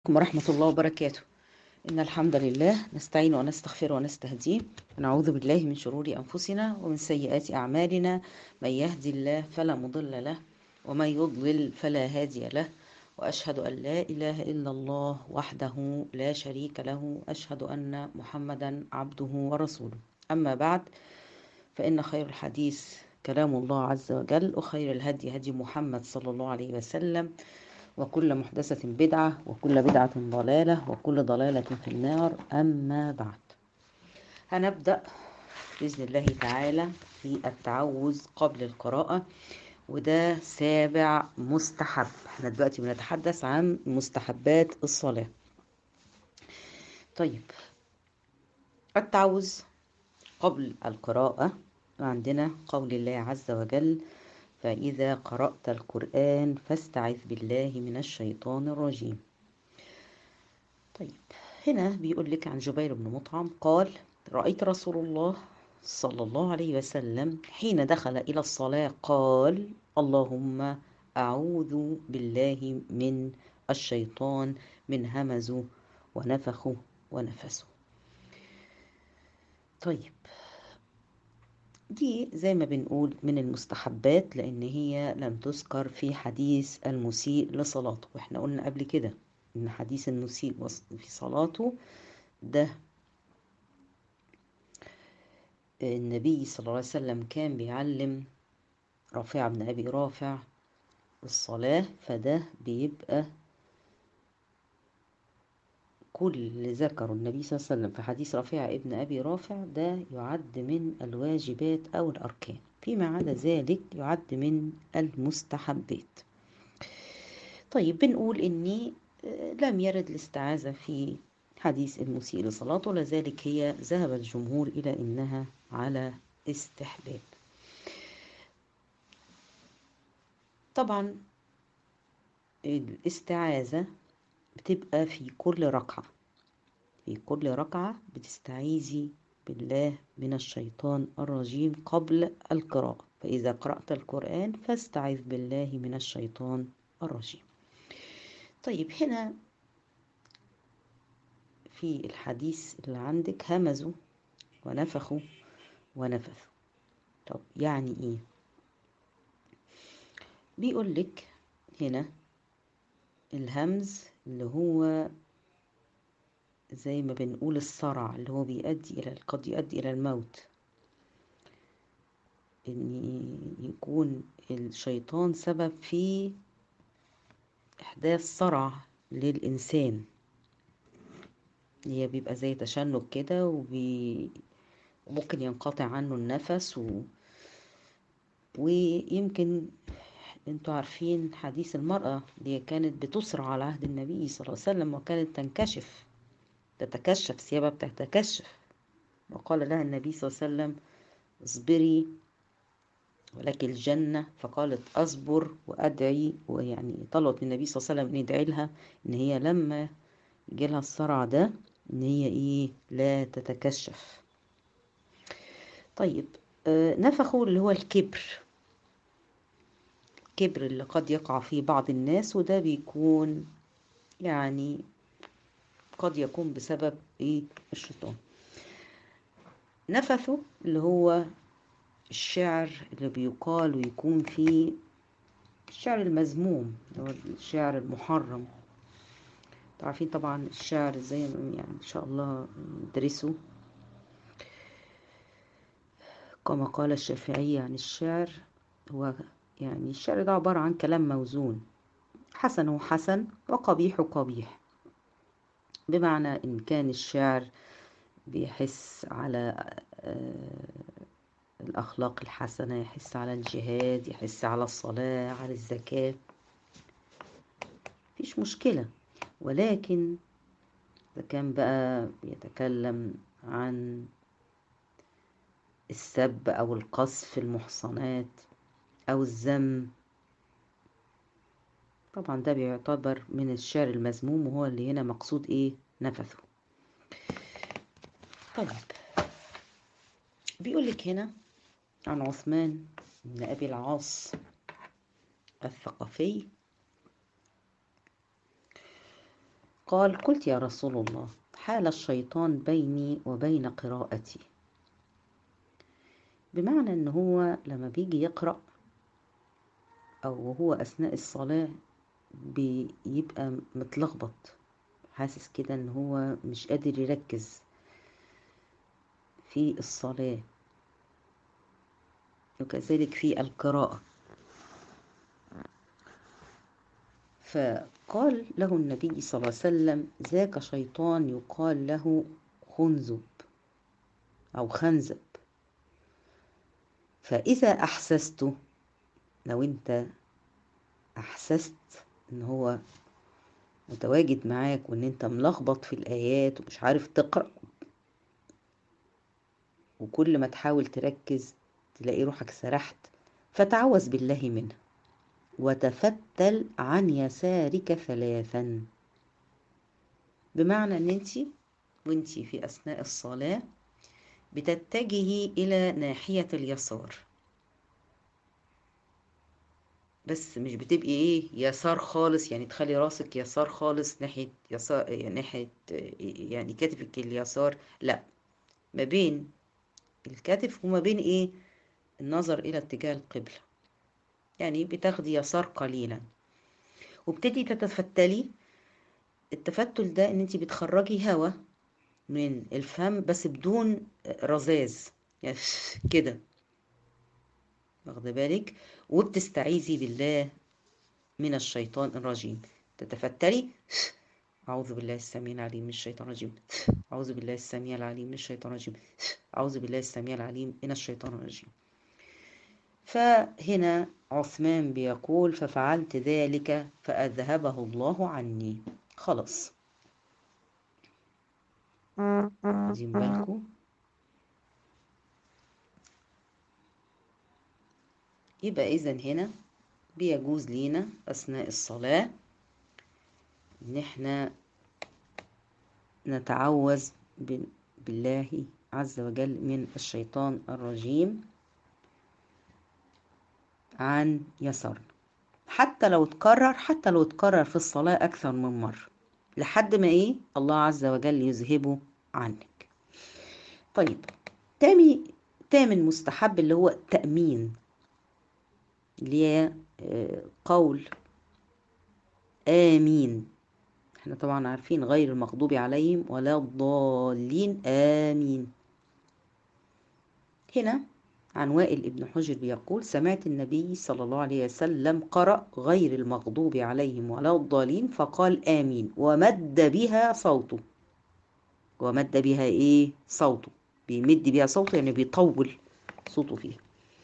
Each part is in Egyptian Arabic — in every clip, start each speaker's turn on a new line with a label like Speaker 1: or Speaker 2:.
Speaker 1: عليكم ورحمة الله وبركاته إن الحمد لله نستعين ونستغفر ونستهديه ونعوذ بالله من شرور أنفسنا ومن سيئات أعمالنا من يهدي الله فلا مضل له ومن يضلل فلا هادي له وأشهد أن لا إله إلا الله وحده لا شريك له أشهد أن محمدا عبده ورسوله أما بعد فإن خير الحديث كلام الله عز وجل وخير الهدي هدي محمد صلى الله عليه وسلم وكل محدثة بدعة وكل بدعة ضلالة وكل ضلالة في النار أما بعد هنبدأ بإذن الله تعالى في التعوذ قبل القراءة وده سابع مستحب احنا دلوقتي بنتحدث عن مستحبات الصلاة طيب التعوذ قبل القراءة عندنا قول الله عز وجل فإذا قرأت القرآن فاستعذ بالله من الشيطان الرجيم طيب هنا بيقول لك عن جبير بن مطعم قال رأيت رسول الله صلى الله عليه وسلم حين دخل إلى الصلاة قال اللهم أعوذ بالله من الشيطان من همزه ونفخه ونفسه طيب دي زي ما بنقول من المستحبات لأن هي لم تذكر في حديث المسيء لصلاته واحنا قلنا قبل كده إن حديث المسيء في صلاته ده النبي صلى الله عليه وسلم كان بيعلم رافع بن أبي رافع الصلاة فده بيبقى كل اللي ذكره النبي صلى الله عليه وسلم في حديث رفيع ابن أبي رافع ده يعد من الواجبات أو الأركان فيما عدا ذلك يعد من المستحبات طيب بنقول إني لم يرد الاستعاذة في حديث المسيء لصلاته ولذلك هي ذهب الجمهور إلى إنها على استحباب طبعا الاستعاذة بتبقى في كل ركعة في كل ركعة بتستعيذي بالله من الشيطان الرجيم قبل القراءة فإذا قرأت القرآن فاستعذ بالله من الشيطان الرجيم طيب هنا في الحديث اللي عندك همزوا ونفخوا ونفثوا طب يعني ايه بيقول لك هنا الهمز اللي هو زي ما بنقول الصرع اللي هو بيؤدي إلى قد يؤدي إلى الموت إن يكون الشيطان سبب في إحداث صرع للإنسان هي بيبقى زي تشنج كده وبي... وممكن ينقطع عنه النفس و... ويمكن انتوا عارفين حديث المرأة اللي كانت بتسرع على عهد النبي صلى الله عليه وسلم وكانت تنكشف تتكشف ثيابها بتتكشف وقال لها النبي صلى الله عليه وسلم اصبري ولك الجنة فقالت أصبر وأدعي ويعني طلبت من النبي صلى الله عليه وسلم أن يدعي لها إن هي لما يجي لها الصرع ده إن هي إيه لا تتكشف طيب آه نفخوا اللي هو الكبر الكبر اللي قد يقع فيه بعض الناس وده بيكون يعني قد يكون بسبب ايه الشيطان نفثه اللي هو الشعر اللي بيقال ويكون فيه الشعر المذموم اللي هو الشعر المحرم عارفين طبعا الشعر زي يعني ان شاء الله ندرسه كما قال الشافعي عن الشعر هو يعني الشعر ده عبارة عن كلام موزون حسن حسن وقبيح قبيح بمعنى إن كان الشعر بيحس على الأخلاق الحسنة يحس على الجهاد يحس على الصلاة على الزكاة مفيش مشكلة ولكن إذا كان بقى بيتكلم عن السب أو القذف المحصنات أو الذم طبعا ده بيعتبر من الشعر المذموم وهو اللي هنا مقصود ايه نفثه طيب بيقول لك هنا عن عثمان بن أبي العاص الثقفي قال قلت يا رسول الله حال الشيطان بيني وبين قراءتي بمعنى ان هو لما بيجي يقرأ او وهو اثناء الصلاة بيبقى متلخبط حاسس كده ان هو مش قادر يركز في الصلاة وكذلك في القراءة فقال له النبي صلى الله عليه وسلم ذاك شيطان يقال له خنزب أو خنزب فإذا أحسست لو أنت أحسست إن هو متواجد معاك وإن أنت ملخبط في الآيات ومش عارف تقرأ وكل ما تحاول تركز تلاقي روحك سرحت فتعوذ بالله منه وتفتل عن يسارك ثلاثا بمعنى ان انت وانت في اثناء الصلاه بتتجهي الى ناحيه اليسار بس مش بتبقي ايه يسار خالص يعني تخلي راسك يسار خالص ناحيه يسار ناحيه يعني كتفك اليسار لا ما بين الكتف وما بين ايه النظر الى اتجاه القبله يعني بتاخدي يسار قليلا وبتدي تتفتلي التفتل ده ان انت بتخرجي هوا من الفم بس بدون رذاذ يعني كده واخده بالك وبتستعيذي بالله من الشيطان الرجيم تتفتلي أعوذ بالله السميع العليم من الشيطان الرجيم أعوذ بالله السميع العليم من الشيطان الرجيم أعوذ بالله السميع العليم من الشيطان الرجيم فهنا عثمان بيقول ففعلت ذلك فأذهبه الله عني خلاص واخدين بالكم يبقى إذا هنا بيجوز لينا أثناء الصلاة إن إحنا نتعوذ بالله عز وجل من الشيطان الرجيم عن يسارنا حتى لو اتكرر حتى لو اتكرر في الصلاة أكثر من مرة لحد ما إيه الله عز وجل يذهبه عنك طيب تامي تامن مستحب اللي هو تأمين اللي هي قول آمين احنا طبعا عارفين غير المغضوب عليهم ولا الضالين آمين هنا عن وائل ابن حجر بيقول سمعت النبي صلى الله عليه وسلم قرأ غير المغضوب عليهم ولا الضالين فقال آمين ومد بها صوته ومد بها ايه صوته بيمد بها صوته يعني بيطول صوته فيها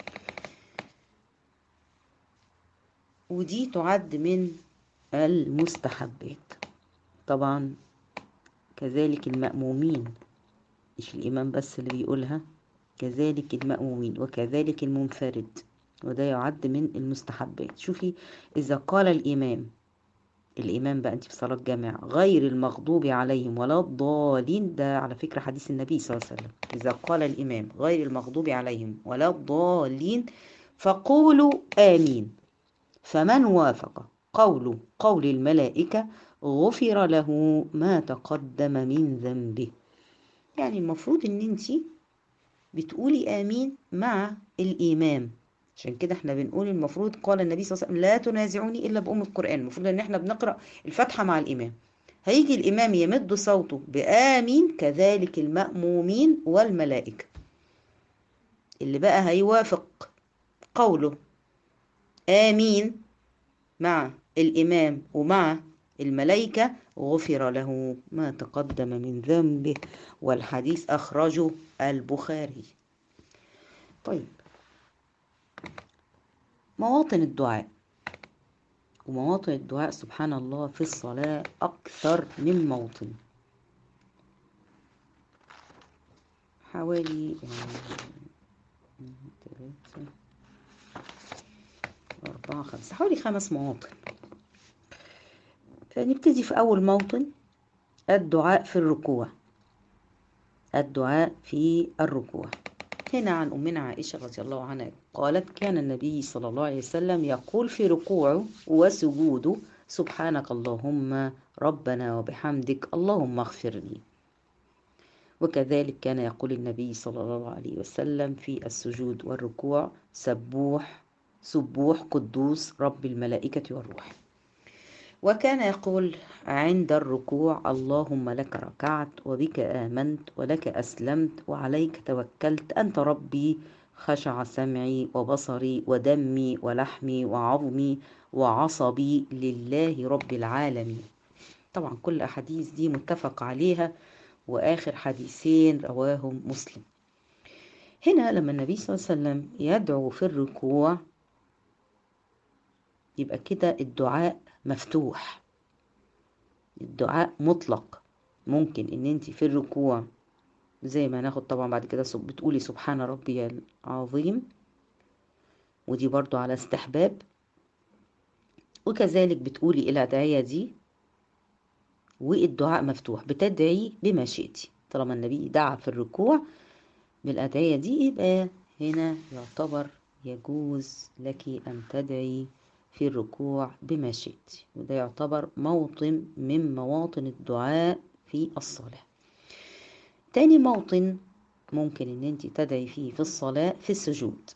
Speaker 1: ودي تعد من المستحبات طبعا كذلك المأمومين مش الإمام بس اللي بيقولها كذلك المأمومين وكذلك المنفرد وده يعد من المستحبات شوفي إذا قال الإمام الإمام بقى أنت في صلاة جامع غير المغضوب عليهم ولا الضالين ده على فكرة حديث النبي صلى الله عليه وسلم إذا قال الإمام غير المغضوب عليهم ولا الضالين فقولوا آمين فمن وافق قول قول الملائكة غفر له ما تقدم من ذنبه يعني المفروض ان انت بتقولي امين مع الامام عشان كده احنا بنقول المفروض قال النبي صلى الله عليه وسلم لا تنازعوني الا بام القران المفروض ان احنا بنقرا الفاتحه مع الامام هيجي الامام يمد صوته بامين كذلك المامومين والملائكه اللي بقى هيوافق قوله آمين مع الإمام ومع الملائكة غفر له ما تقدم من ذنبه والحديث أخرجه البخاري طيب مواطن الدعاء ومواطن الدعاء سبحان الله في الصلاة أكثر من موطن حوالي ثلاثة أربعة خمسة حوالي خمس مواطن نبتدي في أول موطن الدعاء في الركوع الدعاء في الركوع هنا عن أمنا عائشة رضي الله عنها قالت كان النبي صلى الله عليه وسلم يقول في ركوعه وسجوده سبحانك اللهم ربنا وبحمدك اللهم اغفر لي وكذلك كان يقول النبي صلى الله عليه وسلم في السجود والركوع سبوح سبوح قدوس رب الملائكة والروح وكان يقول عند الركوع اللهم لك ركعت وبك آمنت ولك أسلمت وعليك توكلت أنت ربي خشع سمعي وبصري ودمي ولحمي وعظمي وعصبي لله رب العالمين طبعا كل أحاديث دي متفق عليها وآخر حديثين رواهم مسلم هنا لما النبي صلى الله عليه وسلم يدعو في الركوع يبقى كده الدعاء مفتوح الدعاء مطلق ممكن ان انت في الركوع زي ما ناخد طبعا بعد كده بتقولي سبحان ربي العظيم ودي برضو على استحباب وكذلك بتقولي الأدعية دي والدعاء مفتوح بتدعي بما شئتي طالما النبي دعا في الركوع بالأدعية دي يبقى هنا يعتبر يجوز لك أن تدعي في الركوع بما شئت وده يعتبر موطن من مواطن الدعاء في الصلاة تاني موطن ممكن ان انت تدعي فيه في الصلاة في السجود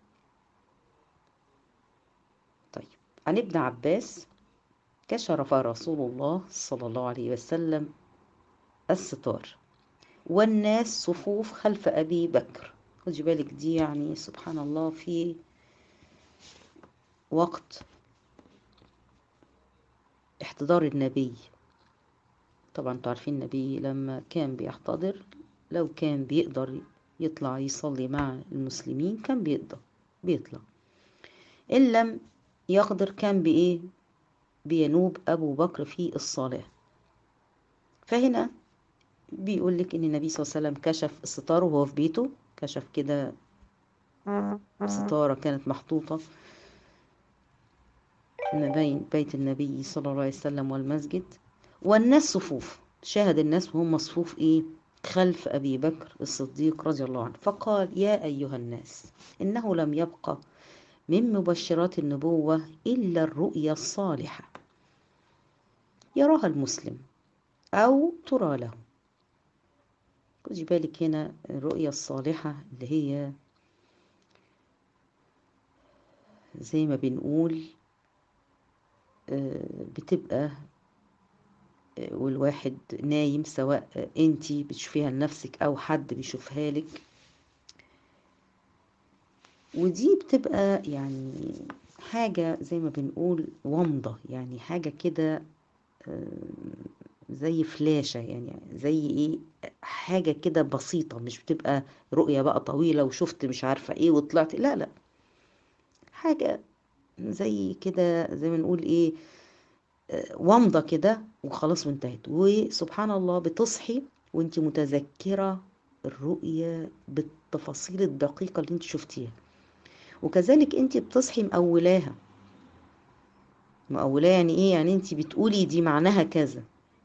Speaker 1: طيب عن ابن عباس كشرف رسول الله صلى الله عليه وسلم الستار والناس صفوف خلف أبي بكر خدي بالك دي يعني سبحان الله في وقت احتضار النبي طبعا انتوا عارفين النبي لما كان بيحتضر لو كان بيقدر يطلع يصلي مع المسلمين كان بيقدر بيطلع إن لم يقدر كان بإيه بينوب أبو بكر في الصلاة فهنا بيقول لك إن النبي صلى الله عليه وسلم كشف الستار وهو في بيته كشف كده ستارة كانت محطوطة ما بين بيت النبي صلى الله عليه وسلم والمسجد والناس صفوف شاهد الناس وهم صفوف ايه خلف ابي بكر الصديق رضي الله عنه فقال يا ايها الناس انه لم يبقى من مبشرات النبوه الا الرؤيا الصالحه يراها المسلم او ترى له خدي بالك هنا الرؤيا الصالحه اللي هي زي ما بنقول بتبقى والواحد نايم سواء انتي بتشوفيها لنفسك او حد بيشوفها لك ودي بتبقى يعني حاجة زي ما بنقول ومضة يعني حاجة كده زي فلاشة يعني زي ايه حاجة كده بسيطة مش بتبقى رؤية بقى طويلة وشفت مش عارفة ايه وطلعت لا لا حاجة زي كده زي ما نقول ايه ومضة كده وخلاص وانتهت وسبحان الله بتصحي وانت متذكرة الرؤية بالتفاصيل الدقيقة اللي انت شفتيها وكذلك انت بتصحي مقولاها مقولاها يعني ايه يعني انت بتقولي دي معناها كذا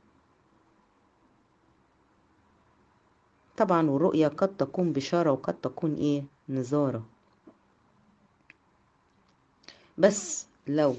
Speaker 1: طبعا والرؤية قد تكون بشارة وقد تكون ايه نظارة بس لو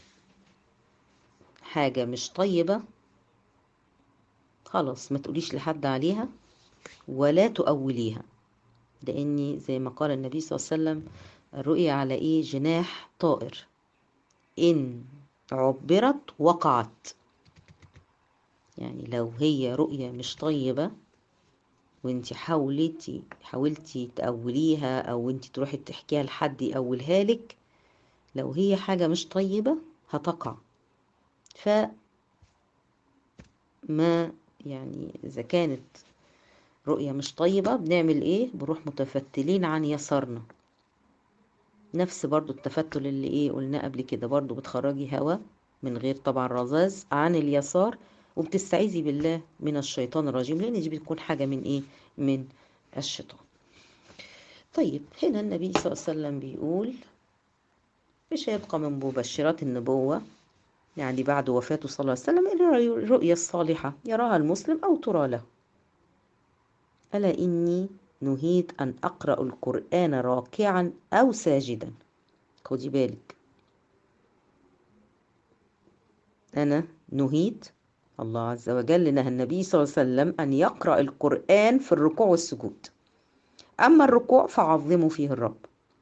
Speaker 1: حاجة مش طيبة خلاص ما تقوليش لحد عليها ولا تؤوليها لأني زي ما قال النبي صلى الله عليه وسلم الرؤية على إيه جناح طائر إن عبرت وقعت يعني لو هي رؤية مش طيبة وانت حاولتي حاولتي تأوليها او انت تروحي تحكيها لحد يأولها لك لو هي حاجة مش طيبة هتقع ف ما يعني إذا كانت رؤية مش طيبة بنعمل إيه بنروح متفتلين عن يسارنا نفس برضو التفتل اللي إيه قلناه قبل كده برضو بتخرجي هوا من غير طبعا رذاذ عن اليسار وبتستعيذي بالله من الشيطان الرجيم لأن دي بتكون حاجة من إيه من الشيطان طيب هنا النبي صلى الله عليه وسلم بيقول مش هيبقى من مبشرات النبوة يعني بعد وفاته صلى الله عليه وسلم إلا الرؤيا الصالحة يراها المسلم أو ترى له ألا إني نهيت أن أقرأ القرآن راكعا أو ساجدا خدي بالك أنا نهيت الله عز وجل نهى النبي صلى الله عليه وسلم أن يقرأ القرآن في الركوع والسجود أما الركوع فعظموا فيه الرب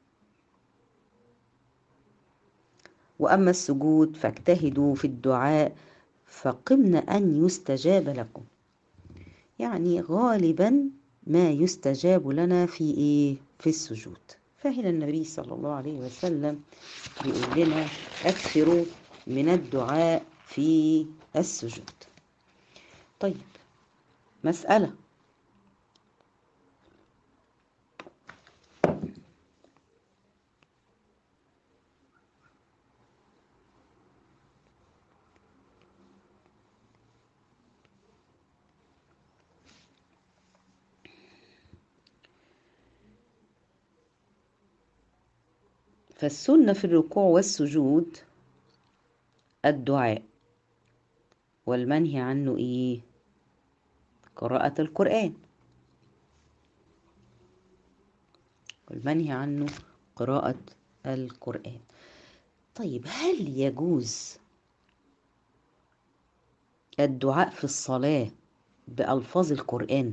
Speaker 1: وأما السجود فاجتهدوا في الدعاء فقمن أن يستجاب لكم يعني غالبا ما يستجاب لنا في إيه؟ في السجود فهنا النبي صلى الله عليه وسلم بيقول لنا أكثروا من الدعاء في السجود طيب مسألة فالسنة في الركوع والسجود الدعاء والمنهي عنه إيه؟ قراءة القرآن والمنهي عنه قراءة القرآن طيب هل يجوز الدعاء في الصلاة بألفاظ القرآن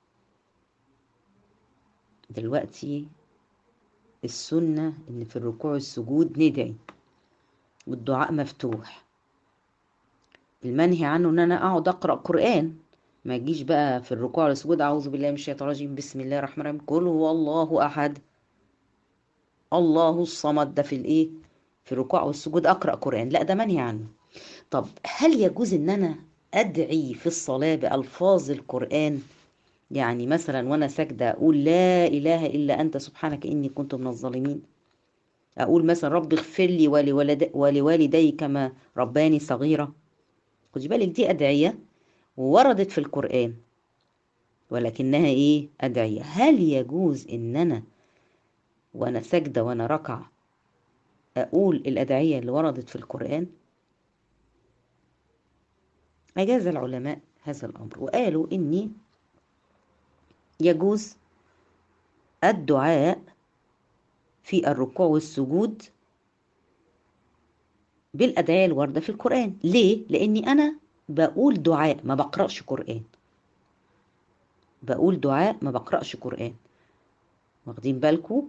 Speaker 1: دلوقتي السنة إن في الركوع والسجود ندعي والدعاء مفتوح المنهي عنه إن أنا أقعد أقرأ قرآن ما يجيش بقى في الركوع والسجود أعوذ بالله من الشيطان الرجيم بسم الله الرحمن الرحيم قل هو الله أحد الله الصمد ده في الإيه في الركوع والسجود أقرأ قرآن لا ده منهي عنه طب هل يجوز إن أنا أدعي في الصلاة بألفاظ القرآن يعني مثلا وانا ساجده اقول لا اله الا انت سبحانك اني كنت من الظالمين اقول مثلا رب اغفر لي ولولد ولوالدي كما رباني صغيره خدي بالك دي ادعيه ووردت في القران ولكنها ايه ادعيه هل يجوز ان انا وانا ساجده وانا ركعه اقول الادعيه اللي وردت في القران اجاز العلماء هذا الامر وقالوا اني يجوز الدعاء في الركوع والسجود بالأدعية الواردة في القرآن ليه؟ لأني أنا بقول دعاء ما بقرأش قرآن بقول دعاء ما بقرأش قرآن واخدين بالكم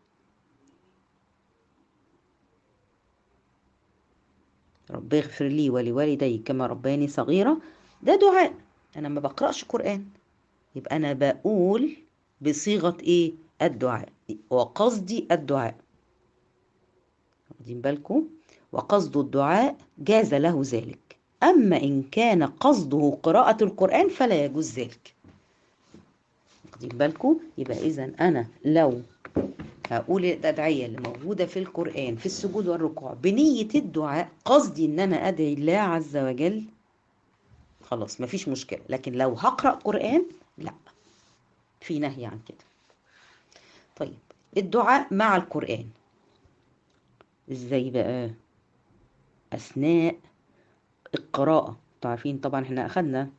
Speaker 1: رب اغفر لي ولوالدي كما رباني صغيرة ده دعاء أنا ما بقرأش قرآن يبقى أنا بقول بصيغة إيه؟ الدعاء وقصدي الدعاء واخدين بالكم؟ وقصد الدعاء جاز له ذلك أما إن كان قصده قراءة القرآن فلا يجوز ذلك واخدين بالكم؟ يبقى إذا أنا لو هقول الأدعية اللي موجودة في القرآن في السجود والركوع بنية الدعاء قصدي إن أنا أدعي الله عز وجل خلاص مفيش مشكلة لكن لو هقرأ قرآن لا في نهي عن كده طيب الدعاء مع القرآن ازاي بقى اثناء القراءة تعرفين طبعا احنا اخدنا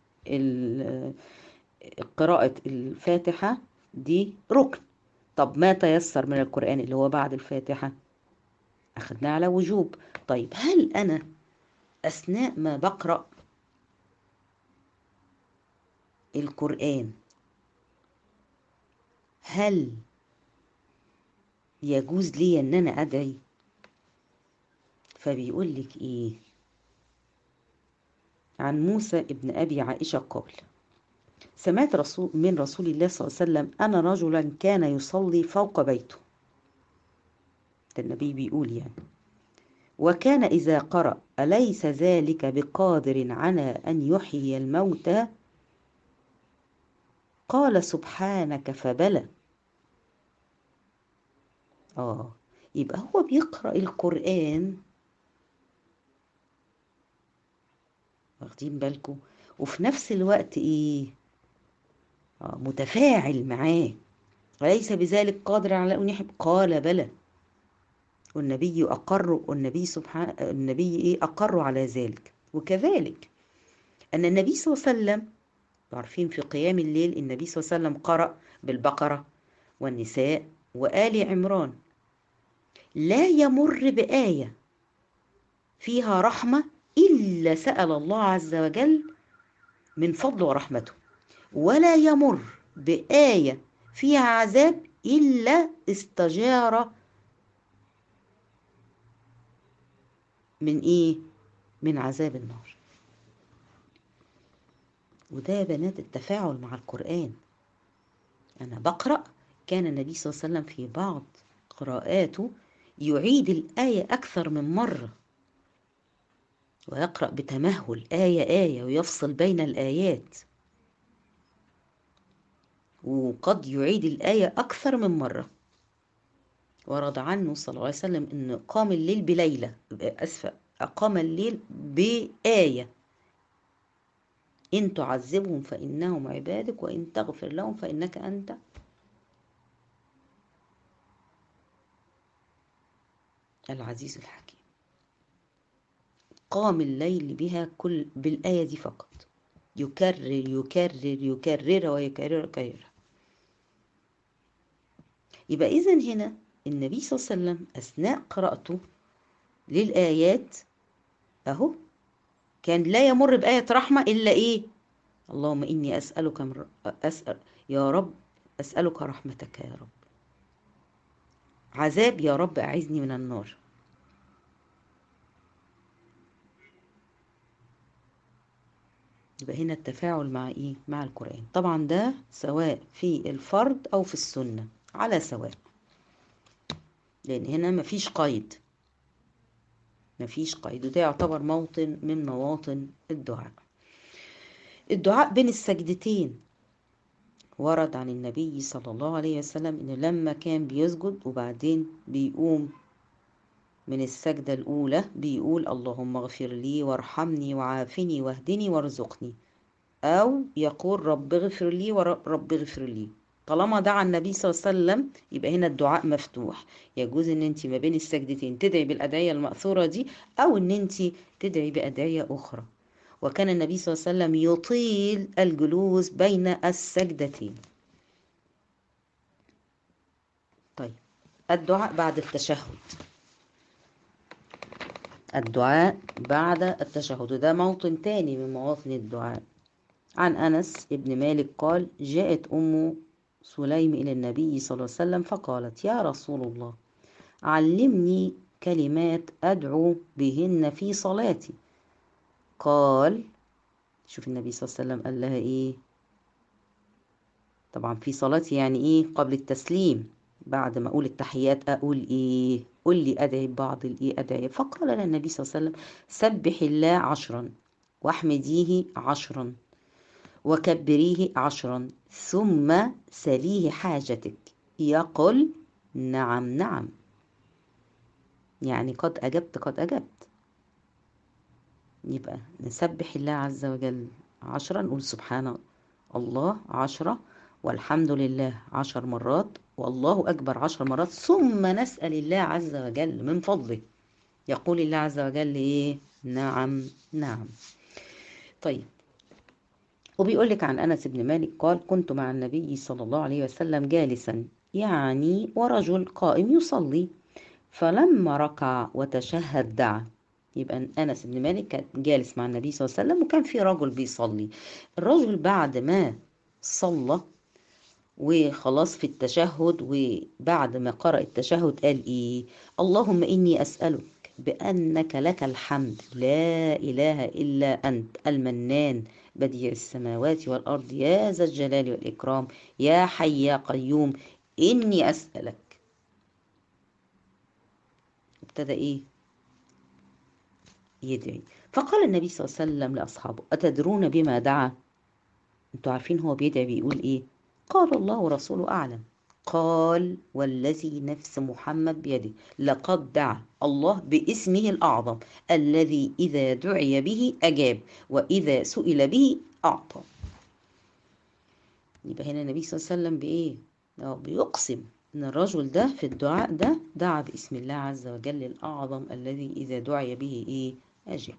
Speaker 1: قراءة الفاتحة دي ركن طب ما تيسر من القرآن اللي هو بعد الفاتحة اخدناه على وجوب طيب هل انا اثناء ما بقرأ القرآن هل يجوز لي ان انا ادعي فبيقول لك ايه عن موسى ابن ابي عائشه قال سمعت رسول من رسول الله صلى الله عليه وسلم انا رجلا كان يصلي فوق بيته ده النبي بيقول يعني وكان اذا قرأ اليس ذلك بقادر على ان يحيي الموتى قال سبحانك فبلى اه يبقى هو بيقرأ القرآن واخدين بالكم وفي نفس الوقت ايه آه متفاعل معاه وليس بذلك قادر على ان يحب قال بلى والنبي اقر والنبي سبحانه النبي ايه اقر على ذلك وكذلك ان النبي صلى الله عليه وسلم عارفين في قيام الليل النبي صلى الله عليه وسلم قرأ بالبقرة والنساء وآل عمران لا يمر بآية فيها رحمة إلا سأل الله عز وجل من فضله ورحمته ولا يمر بآية فيها عذاب إلا استجار من إيه؟ من عذاب النار وده يا بنات التفاعل مع القرآن أنا بقرأ كان النبي صلى الله عليه وسلم في بعض قراءاته يعيد الآية أكثر من مرة ويقرأ بتمهل آية آية ويفصل بين الآيات وقد يعيد الآية أكثر من مرة ورد عنه صلى الله عليه وسلم أنه قام الليل بليلة أسفة أقام الليل بآية إن تعذبهم فإنهم عبادك وإن تغفر لهم فإنك أنت العزيز الحكيم قام الليل بها كل بالآية دي فقط يكرر يكرر يكرر ويكرر ويكرر يبقى إذا هنا النبي صلى الله عليه وسلم أثناء قراءته للآيات أهو كان لا يمر بآية رحمة إلا إيه اللهم إني أسألك من أسأل يا رب أسألك رحمتك يا رب عذاب يا رب أعذني من النار يبقى هنا التفاعل مع ايه مع القرآن طبعا ده سواء في الفرد او في السنة على سواء لان هنا مفيش قيد مفيش قيد وده يعتبر موطن من مواطن الدعاء الدعاء بين السجدتين ورد عن النبي صلى الله عليه وسلم انه لما كان بيسجد وبعدين بيقوم من السجدة الأولى بيقول اللهم اغفر لي وارحمني وعافني واهدني وارزقني أو يقول رب اغفر لي ورب اغفر لي طالما دعا النبي صلى الله عليه وسلم يبقى هنا الدعاء مفتوح يجوز ان انت ما بين السجدتين تدعي بالأدعية المأثورة دي أو ان انت تدعي بأدعية أخرى وكان النبي صلى الله عليه وسلم يطيل الجلوس بين السجدتين طيب الدعاء بعد التشهد الدعاء بعد التشهد ده موطن تاني من مواطن الدعاء عن أنس ابن مالك قال جاءت أم سليم إلى النبي صلى الله عليه وسلم فقالت يا رسول الله علمني كلمات أدعو بهن في صلاتي قال شوف النبي صلى الله عليه وسلم قال لها إيه طبعا في صلاتي يعني إيه قبل التسليم بعد ما أقول التحيات أقول إيه قل لي أدعي بعض الإيه أدعي فقال لنا النبي صلى الله عليه وسلم سبح الله عشرا واحمديه عشرا وكبريه عشرا ثم سليه حاجتك يقول نعم نعم يعني قد أجبت قد أجبت يبقى نسبح الله عز وجل عشرا نقول سبحان الله عشرة والحمد لله عشر مرات والله أكبر عشر مرات ثم نسأل الله عز وجل من فضله يقول الله عز وجل إيه نعم نعم طيب وبيقول لك عن أنس بن مالك قال كنت مع النبي صلى الله عليه وسلم جالسا يعني ورجل قائم يصلي فلما ركع وتشهد دعا يبقى أنس بن مالك كان جالس مع النبي صلى الله عليه وسلم وكان في رجل بيصلي الرجل بعد ما صلى وخلاص في التشهد وبعد ما قرأ التشهد قال إيه اللهم إني أسألك بأنك لك الحمد لا إله إلا أنت المنان بديع السماوات والأرض يا ذا الجلال والإكرام يا حي يا قيوم إني أسألك ابتدى إيه يدعي فقال النبي صلى الله عليه وسلم لأصحابه أتدرون بما دعا انتوا عارفين هو بيدعي بيقول إيه قال الله ورسوله أعلم قال والذي نفس محمد بيده لقد دعا الله باسمه الأعظم الذي إذا دعي به أجاب وإذا سئل به أعطى يبقى هنا النبي صلى الله عليه وسلم بإيه؟ بيقسم إن الرجل ده في الدعاء ده دعا باسم الله عز وجل الأعظم الذي إذا دعي به إيه؟ أجاب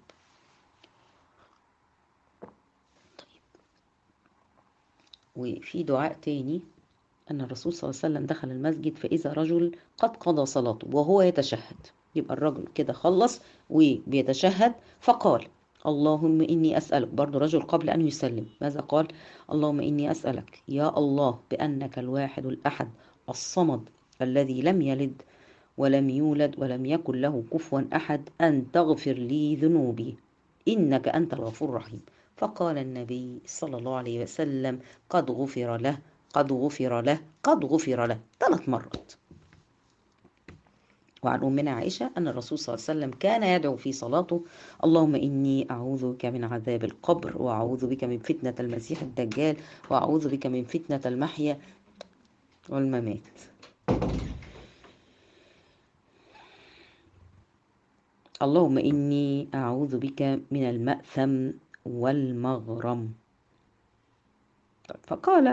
Speaker 1: وفي دعاء تاني أن الرسول صلى الله عليه وسلم دخل المسجد فإذا رجل قد قضى صلاته وهو يتشهد يبقى الرجل كده خلص وبيتشهد فقال اللهم إني أسألك برضو رجل قبل أن يسلم ماذا قال اللهم إني أسألك يا الله بأنك الواحد الأحد الصمد الذي لم يلد ولم يولد ولم يكن له كفوا أحد أن تغفر لي ذنوبي إنك أنت الغفور الرحيم فقال النبي صلى الله عليه وسلم قد غفر له قد غفر له قد غفر له ثلاث مرات وعن أمنا عائشة أن الرسول صلى الله عليه وسلم كان يدعو في صلاته اللهم إني أعوذ بك من عذاب القبر وأعوذ بك من فتنة المسيح الدجال وأعوذ بك من فتنة المحيا والممات اللهم إني أعوذ بك من المأثم والمغرم فقال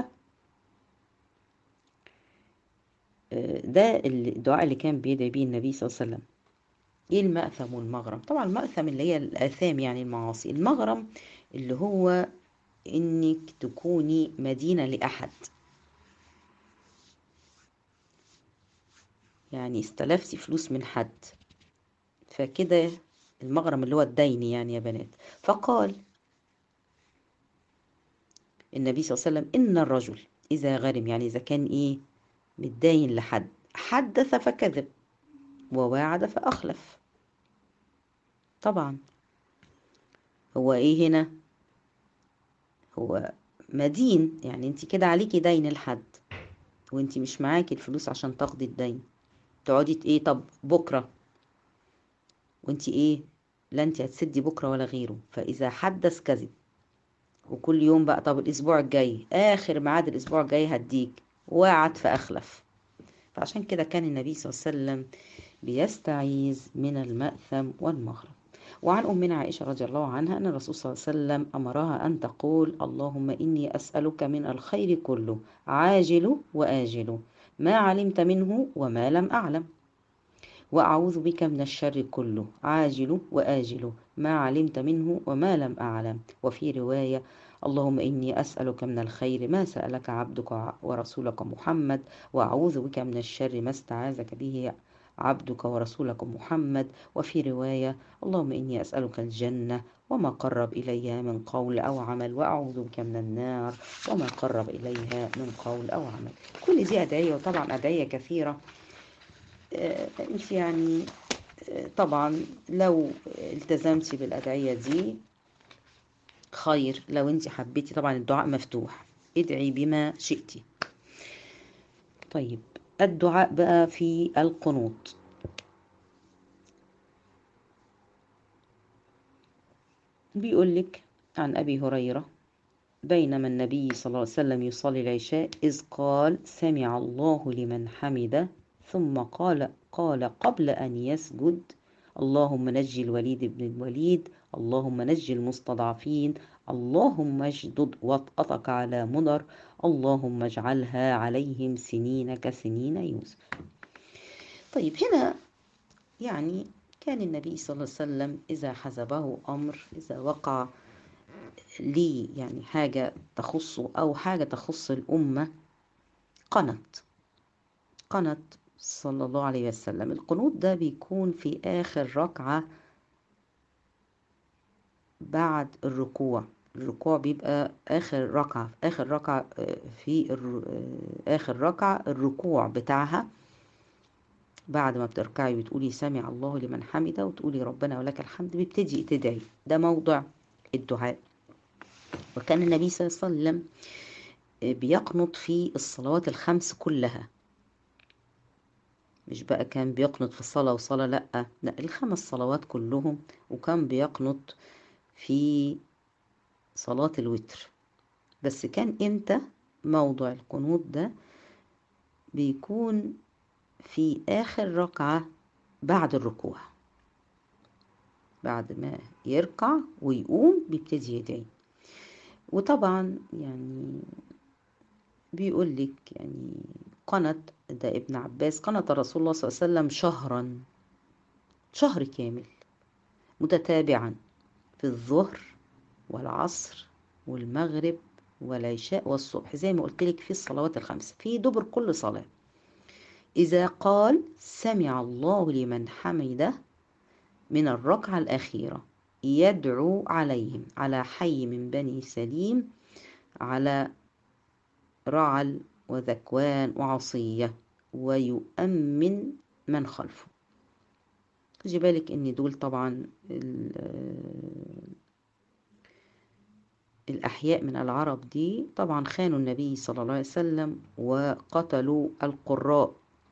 Speaker 1: ده الدعاء اللي كان بيدعي بيه النبي صلى الله عليه وسلم ايه المأثم والمغرم طبعا المأثم اللي هي الآثام يعني المعاصي المغرم اللي هو انك تكوني مدينة لأحد يعني استلفتي فلوس من حد فكده المغرم اللي هو الدين يعني يا بنات فقال النبي صلى الله عليه وسلم إن الرجل إذا غرم يعني إذا كان إيه متداين لحد حدث فكذب وواعد فأخلف طبعا هو إيه هنا هو مدين يعني انت كده عليكي دين لحد وانت مش معاكي الفلوس عشان تاخدي الدين تقعدي ايه طب بكره وانت ايه لا انت هتسدي بكره ولا غيره فاذا حدث كذب وكل يوم بقى طب الاسبوع الجاي اخر ميعاد الاسبوع الجاي هديك وعد فاخلف فعشان كده كان النبي صلى الله عليه وسلم بيستعيذ من المأثم والمغرم وعن أمنا عائشة رضي الله عنها أن الرسول صلى الله عليه وسلم أمرها أن تقول اللهم إني أسألك من الخير كله عاجل وآجل ما علمت منه وما لم أعلم وأعوذ بك من الشر كله عاجل وآجل ما علمت منه وما لم أعلم وفي رواية اللهم إني أسألك من الخير ما سألك عبدك ورسولك محمد وأعوذ بك من الشر ما استعاذك به عبدك ورسولك محمد وفي رواية اللهم إني أسألك الجنة وما قرب إليها من قول أو عمل وأعوذ بك من النار وما قرب إليها من قول أو عمل كل دي أدعية وطبعا أدعية كثيرة انت يعني طبعا لو التزمتي بالأدعية دي خير لو انت حبيتي طبعا الدعاء مفتوح ادعي بما شئتي طيب الدعاء بقى في القنوط بيقول لك عن أبي هريرة بينما النبي صلى الله عليه وسلم يصلي العشاء إذ قال سمع الله لمن حمده ثم قال قال قبل أن يسجد اللهم نجي الوليد بن الوليد اللهم نجي المستضعفين اللهم اشدد وطأتك على مضر اللهم اجعلها عليهم سنين كسنين يوسف طيب هنا يعني كان النبي صلى الله عليه وسلم إذا حزبه أمر إذا وقع لي يعني حاجة تخصه أو حاجة تخص الأمة قنت قنت صلى الله عليه وسلم القنوت ده بيكون في آخر ركعة بعد الركوع الركوع بيبقى آخر ركعة آخر ركعة في آخر ركعة الركوع بتاعها بعد ما بتركعي وتقولي سمع الله لمن حمده وتقولي ربنا ولك الحمد بيبتدي تدعي ده موضع الدعاء وكان النبي صلى الله عليه وسلم بيقنط في الصلوات الخمس كلها مش بقى كان بيقنط في صلاة وصلاة لأ لا الخمس صلوات كلهم وكان بيقنط في صلاة الوتر بس كان امتى موضع القنوط ده بيكون في آخر ركعة بعد الركوع بعد ما يركع ويقوم بيبتدي يدعي وطبعا يعني بيقول لك يعني قنت ده ابن عباس قنت رسول الله صلى الله عليه وسلم شهرا شهر كامل متتابعا في الظهر والعصر والمغرب والعشاء والصبح زي ما قلت لك في الصلوات الخمس في دبر كل صلاة إذا قال سمع الله لمن حمده من الركعة الأخيرة يدعو عليهم على حي من بني سليم على رعل وذكوان وعصية ويؤمن من خلفه خدي بالك ان دول طبعا الأحياء من العرب دي طبعا خانوا النبي صلى الله عليه وسلم وقتلوا القراء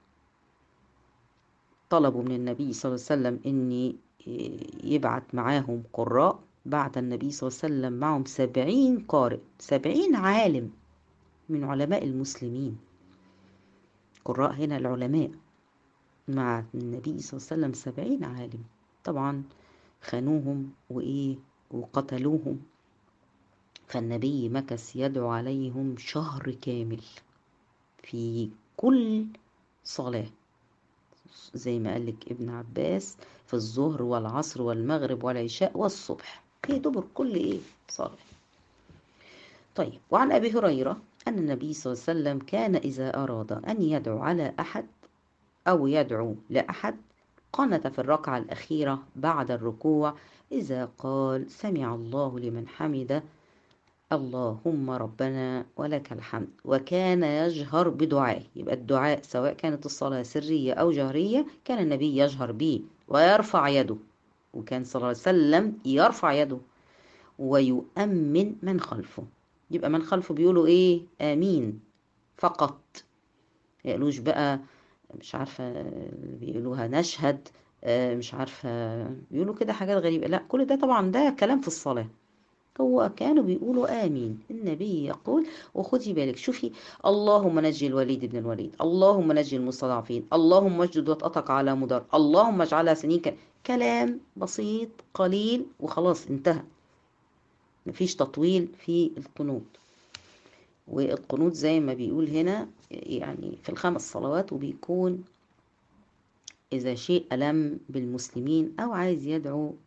Speaker 1: طلبوا من النبي صلى الله عليه وسلم ان يبعت معاهم قراء بعت النبي صلى الله عليه وسلم معهم سبعين قارئ سبعين عالم من علماء المسلمين قراء هنا العلماء مع النبي صلى الله عليه وسلم سبعين عالم طبعا خانوهم وإيه وقتلوهم فالنبي مكث يدعو عليهم شهر كامل في كل صلاة زي ما قالك ابن عباس في الظهر والعصر والمغرب والعشاء والصبح في دبر كل ايه صلاة طيب وعن أبي هريرة أن النبي صلى الله عليه وسلم كان إذا أراد أن يدعو على أحد أو يدعو لأحد قنت في الركعة الأخيرة بعد الركوع إذا قال سمع الله لمن حمده اللهم ربنا ولك الحمد وكان يجهر بدعائه يبقى الدعاء سواء كانت الصلاة سرية أو جهرية كان النبي يجهر به ويرفع يده وكان صلى الله عليه وسلم يرفع يده ويؤمن من خلفه يبقى من خلفه بيقولوا ايه آمين فقط يقولوش بقى مش عارفة بيقولوها نشهد مش عارفة بيقولوا كده حاجات غريبة لا كل ده طبعا ده كلام في الصلاة هو كانوا بيقولوا آمين النبي يقول وخدي بالك شوفي اللهم نجي الوليد بن الوليد اللهم نجي المستضعفين اللهم اجدد واتقطق على مدار اللهم اجعلها سنين كلام بسيط قليل وخلاص انتهى مفيش تطويل في القنوت والقنوت زي ما بيقول هنا يعني في الخمس صلوات وبيكون إذا شيء ألم بالمسلمين أو عايز يدعو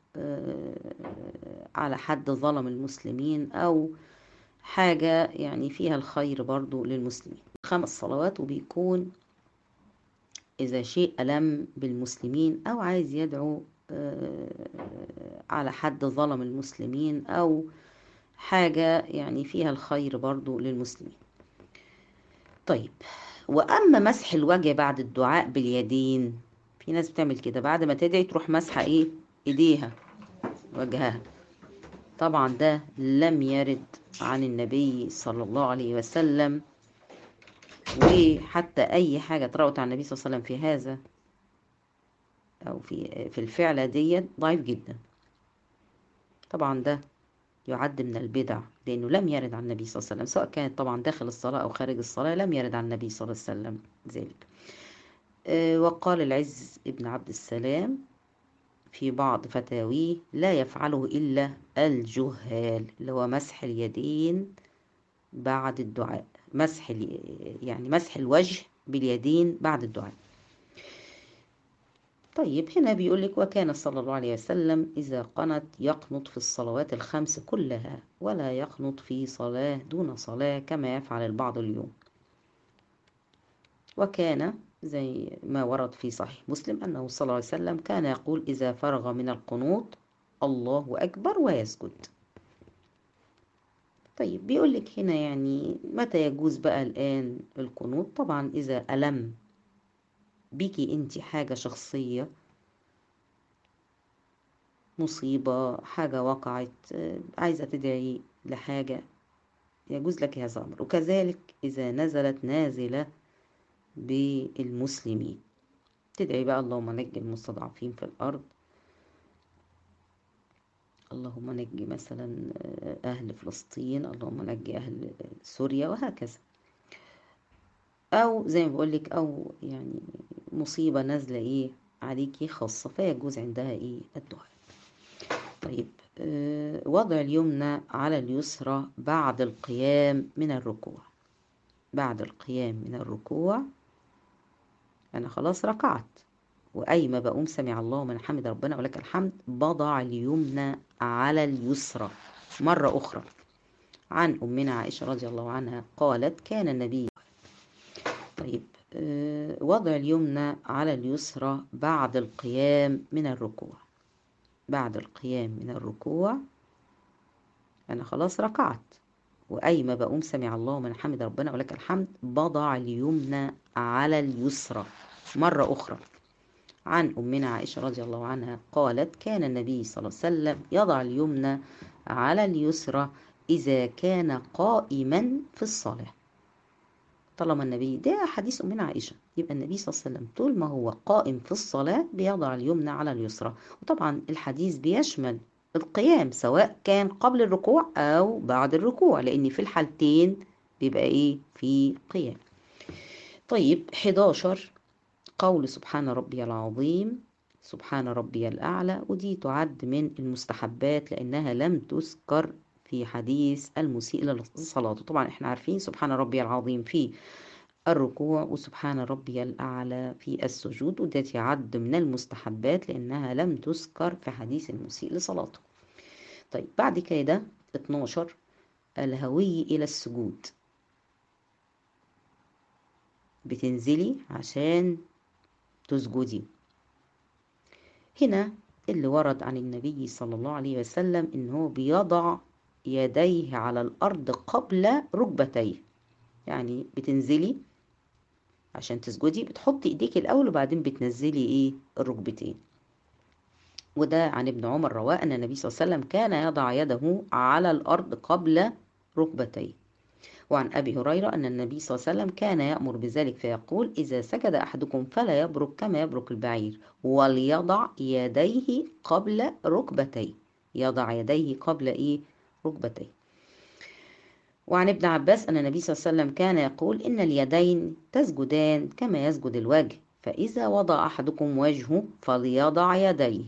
Speaker 1: على حد ظلم المسلمين أو حاجة يعني فيها الخير برضو للمسلمين خمس صلوات وبيكون إذا شيء ألم بالمسلمين أو عايز يدعو على حد ظلم المسلمين أو حاجة يعني فيها الخير برضو للمسلمين طيب وأما مسح الوجه بعد الدعاء باليدين في ناس بتعمل كده بعد ما تدعي تروح مسحة إيه إيديها وجهها طبعا ده لم يرد عن النبي صلى الله عليه وسلم وحتى أي حاجة تروت عن النبي صلى الله عليه وسلم في هذا أو في في الفعلة دي ضعيف جدا طبعا ده يعد من البدع لأنه لم يرد عن النبي صلى الله عليه وسلم سواء كانت طبعا داخل الصلاة أو خارج الصلاة لم يرد عن النبي صلى الله عليه وسلم ذلك وقال العز ابن عبد السلام في بعض فتاويه لا يفعله إلا الجهال اللي هو مسح اليدين بعد الدعاء مسح يعني مسح الوجه باليدين بعد الدعاء طيب هنا بيقول لك وكان صلى الله عليه وسلم إذا قنت يقنط في الصلوات الخمس كلها ولا يقنط في صلاة دون صلاة كما يفعل البعض اليوم وكان زي ما ورد في صحيح مسلم أنه صلى الله عليه وسلم كان يقول إذا فرغ من القنوط الله أكبر ويسجد طيب بيقول لك هنا يعني متى يجوز بقى الآن القنوط طبعا إذا ألم بيكي انت حاجة شخصية مصيبة حاجة وقعت عايزة تدعي لحاجة يجوز لك هذا الأمر وكذلك إذا نزلت نازلة بالمسلمين تدعي بقى اللهم نجي المستضعفين في الأرض اللهم نجي مثلا أهل فلسطين اللهم نجي أهل سوريا وهكذا أو زي ما بقولك أو يعني مصيبة نازلة إيه عليكي خاصة فيجوز عندها إيه الدعاء طيب آه وضع اليمنى على اليسرى بعد القيام من الركوع بعد القيام من الركوع أنا خلاص ركعت وأي ما بقوم سمع الله من حمد ربنا ولك الحمد بضع اليمنى على اليسرى مرة أخرى عن أمنا عائشة رضي الله عنها قالت كان النبي طيب وضع اليمنى على اليسرى بعد القيام من الركوع بعد القيام من الركوع أنا خلاص ركعت وأي ما بقوم سمع الله من حمد ربنا ولك الحمد بضع اليمنى على اليسرى مرة أخرى عن أمنا عائشة رضي الله عنها قالت كان النبي صلى الله عليه وسلم يضع اليمنى على اليسرى إذا كان قائما في الصلاة طالما النبي ده حديث أمنا عائشة يبقى النبي صلى الله عليه وسلم طول ما هو قائم في الصلاة بيضع اليمنى على اليسرى وطبعا الحديث بيشمل القيام سواء كان قبل الركوع أو بعد الركوع لأن في الحالتين بيبقى إيه في قيام طيب 11 قول سبحان ربي العظيم سبحان ربي الأعلى ودي تعد من المستحبات لأنها لم تذكر في حديث المسيء للصلاة طبعا احنا عارفين سبحان ربي العظيم في الركوع وسبحان ربي الأعلى في السجود وده يعد من المستحبات لأنها لم تذكر في حديث المسيء لصلاته طيب بعد كده 12 الهوي إلى السجود بتنزلي عشان تسجدي هنا اللي ورد عن النبي صلى الله عليه وسلم إن هو بيضع يديه على الأرض قبل ركبتيه يعني بتنزلي عشان تسجدي بتحطي ايديك الأول وبعدين بتنزلي ايه الركبتين وده عن ابن عمر رواه أن النبي صلى الله عليه وسلم كان يضع يده على الأرض قبل ركبتيه وعن أبي هريرة أن النبي صلى الله عليه وسلم كان يأمر بذلك فيقول إذا سجد أحدكم فلا يبرك كما يبرك البعير وليضع يديه قبل ركبتيه يضع يديه قبل إيه ركبتيه وعن ابن عباس أن النبي صلى الله عليه وسلم كان يقول إن اليدين تسجدان كما يسجد الوجه فإذا وضع أحدكم وجهه فليضع يديه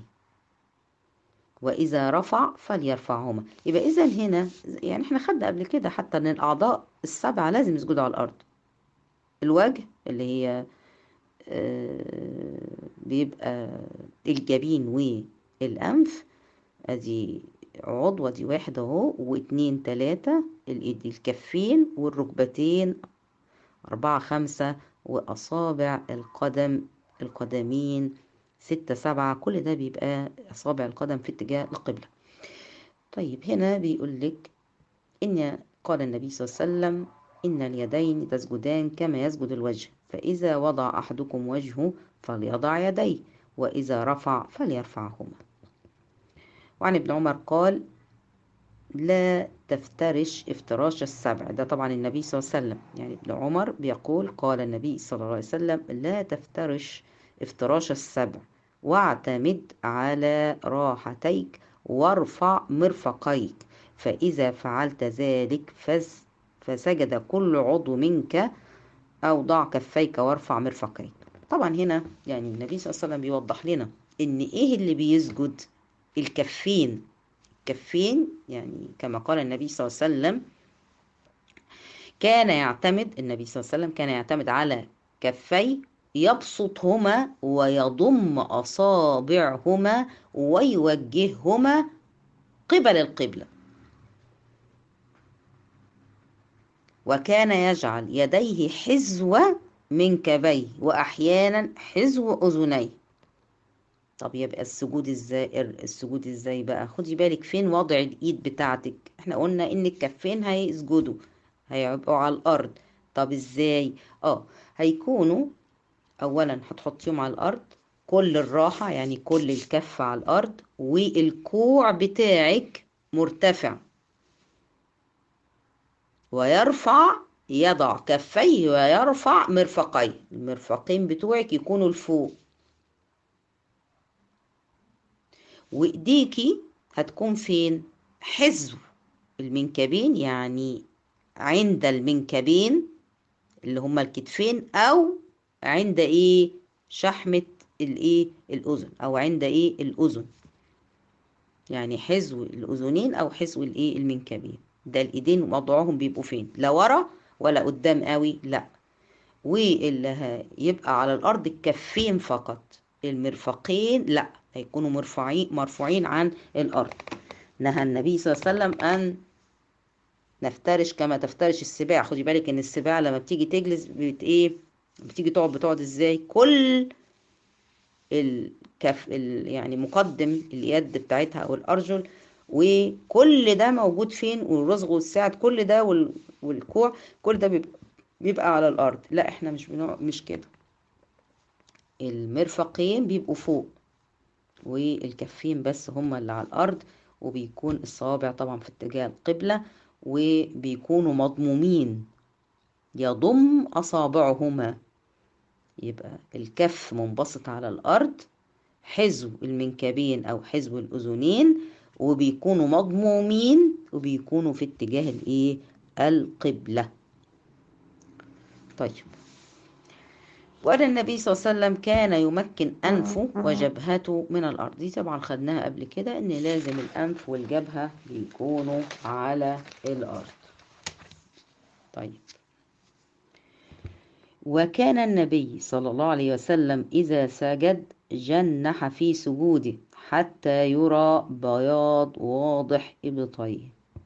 Speaker 1: وإذا رفع فليرفعهما يبقى إذا هنا يعني احنا خدنا قبل كده حتى أن الأعضاء السبعة لازم يسجدوا على الأرض الوجه اللي هي بيبقى الجبين والأنف أدي عضو ادي واحد اهو واتنين تلاتة الايد الكفين والركبتين اربعة خمسة واصابع القدم القدمين ستة سبعة كل ده بيبقى اصابع القدم في اتجاه القبلة طيب هنا بيقول لك ان قال النبي صلى الله عليه وسلم ان اليدين تسجدان كما يسجد الوجه فاذا وضع احدكم وجهه فليضع يديه واذا رفع فليرفعهما وعن ابن عمر قال لا تفترش افتراش السبع ده طبعا النبي صلى الله عليه وسلم يعني ابن عمر بيقول قال النبي صلى الله عليه وسلم لا تفترش افتراش السبع واعتمد على راحتيك وارفع مرفقيك فإذا فعلت ذلك فز فسجد كل عضو منك أو ضع كفيك وارفع مرفقيك طبعا هنا يعني النبي صلى الله عليه وسلم بيوضح لنا إن إيه اللي بيسجد الكفين الكفين يعني كما قال النبي صلى الله عليه وسلم كان يعتمد النبي صلى الله عليه وسلم كان يعتمد على كفي يبسطهما ويضم أصابعهما ويوجههما قبل القبلة وكان يجعل يديه حزو منكبيه وأحيانا حزو أذنيه طب يبقى السجود ازاي السجود ازاي بقى خدي بالك فين وضع الايد بتاعتك احنا قلنا ان الكفين هيسجدوا هيبقوا على الارض طب ازاي اه هيكونوا اولا هتحطيهم على الارض كل الراحة يعني كل الكف على الارض والكوع بتاعك مرتفع ويرفع يضع كفيه ويرفع مرفقيه المرفقين بتوعك يكونوا لفوق وايديكي هتكون فين حزو المنكبين يعني عند المنكبين اللي هما الكتفين او عند ايه شحمة الايه الاذن او عند ايه الاذن يعني حزو الاذنين او حزو الايه المنكبين ده الايدين وضعهم بيبقوا فين لا ورا ولا قدام قوي لا واللي هيبقى على الارض الكفين فقط المرفقين لا هيكونوا مرفوعين مرفوعين عن الارض نهى النبي صلى الله عليه وسلم ان نفترش كما تفترش السباع خدي بالك ان السباع لما بتيجي تجلس بت ايه بتيجي تقعد بتقعد ازاي كل الكف ال يعني مقدم اليد بتاعتها او الارجل وكل ده موجود فين والرزق والساعد كل ده وال- والكوع كل ده بيبقى, بيبقى على الارض لا احنا مش بنوع مش كده المرفقين بيبقوا فوق والكفين بس هما اللي على الارض وبيكون الصوابع طبعا في اتجاه القبلة وبيكونوا مضمومين يضم أصابعهما يبقى الكف منبسط على الأرض حذو المنكبين أو حذو الأذنين وبيكونوا مضمومين وبيكونوا في اتجاه الإيه القبلة طيب وأن النبي صلى الله عليه وسلم كان يمكن أنفه وجبهته من الأرض دي طبعا خدناها قبل كده إن لازم الأنف والجبهة بيكونوا على الأرض طيب وكان النبي صلى الله عليه وسلم إذا سجد جنح في سجوده حتى يرى بياض واضح إبطيه